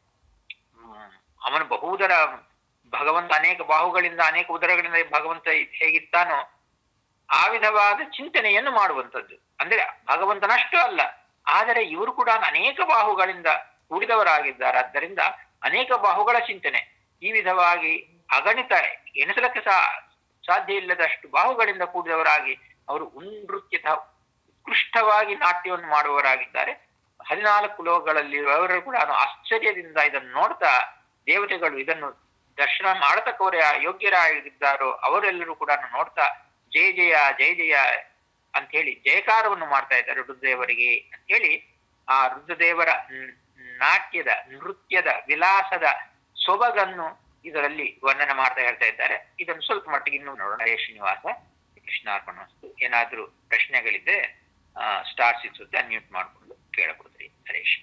ಅವನು ಬಹುದರ ಭಗವಂತ ಅನೇಕ ಬಾಹುಗಳಿಂದ ಅನೇಕ ಉದರಗಳಿಂದ ಭಗವಂತ ಹೇಗಿತ್ತಾನೋ ಆ ವಿಧವಾದ ಚಿಂತನೆಯನ್ನು ಮಾಡುವಂಥದ್ದು ಅಂದ್ರೆ ಭಗವಂತನಷ್ಟು ಅಲ್ಲ ಆದರೆ ಇವರು ಕೂಡ ಅನೇಕ ಬಾಹುಗಳಿಂದ ಕೂಡಿದವರಾಗಿದ್ದಾರೆ ಆದ್ದರಿಂದ ಅನೇಕ ಬಾಹುಗಳ ಚಿಂತನೆ ಈ ವಿಧವಾಗಿ ಅಗಣಿತ ಎಣಿಸಲಕ್ಕೆ ಸಹ ಸಾಧ್ಯ ಇಲ್ಲದಷ್ಟು ಬಾಹುಗಳಿಂದ ಕೂಡಿದವರಾಗಿ ಅವರು ಉನ್ನೃತ್ಯದ ಉತ್ಕೃಷ್ಟವಾಗಿ ನಾಟ್ಯವನ್ನು ಮಾಡುವವರಾಗಿದ್ದಾರೆ ಹದಿನಾಲ್ಕು ಲೋಕಗಳಲ್ಲಿ ಅವರು ಕೂಡ ಆಶ್ಚರ್ಯದಿಂದ ಇದನ್ನು ನೋಡ್ತಾ ದೇವತೆಗಳು ಇದನ್ನು ದರ್ಶನ ಮಾಡತಕ್ಕವರ ಯೋಗ್ಯರಾಗಿದ್ದಾರೋ ಅವರೆಲ್ಲರೂ ಕೂಡ ನೋಡ್ತಾ ಜಯ ಜಯ ಜಯ ಜಯ ಅಂತ ಹೇಳಿ ಜಯಕಾರವನ್ನು ಮಾಡ್ತಾ ಇದ್ದಾರೆ ರುದ್ರದೇವರಿಗೆ ಅಂತ ಹೇಳಿ ಆ ರುದ್ರದೇವರ ನಾಟ್ಯದ ನೃತ್ಯದ ವಿಲಾಸದ ಸೊಬಗನ್ನು ಇದರಲ್ಲಿ ವರ್ಣನೆ ಮಾಡ್ತಾ ಹೇಳ್ತಾ ಇದ್ದಾರೆ ಇದನ್ನು ಸ್ವಲ್ಪ ಮಟ್ಟಿಗೆ ಇನ್ನೂ ನೋಡೋಣ ಹರೇ ಶ್ರೀನಿವಾಸ ಕೃಷ್ಣಾರ್ಪಣ ವಸ್ತು ಏನಾದ್ರೂ ಪ್ರಶ್ನೆಗಳಿದ್ರೆ ಸ್ಟಾರ್ ಸಿಕ್ಸುತ್ತೆ ಅನ್ಮ್ಯೂಟ್ ಮಾಡ್ಕೊಂಡು ಕೇಳಬಹುದ್ರಿ ಹರೇಶ್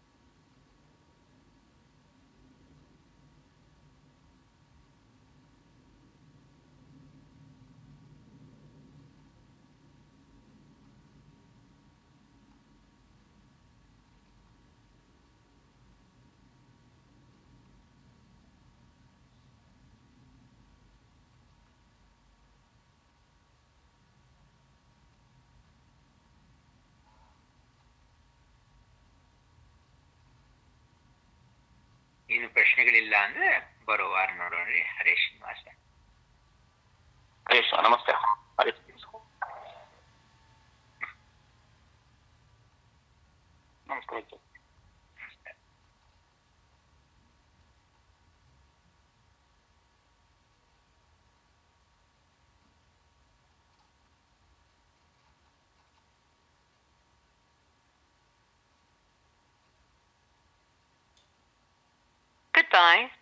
ಏನು ಪ್ರಶ್ನೆಗಳಿಲ್ಲ ಅಂದ್ರೆ ಬರೋ ವಾರ ನೋಡೋಣ್ರಿ ಹರೇ ಶ್ರೀನಿವಾಸ
ಹರೀಶ್ ನಮಸ್ತೆ ಹರೀಶ್ ನಮಸ್ಕಾರ
Goodbye.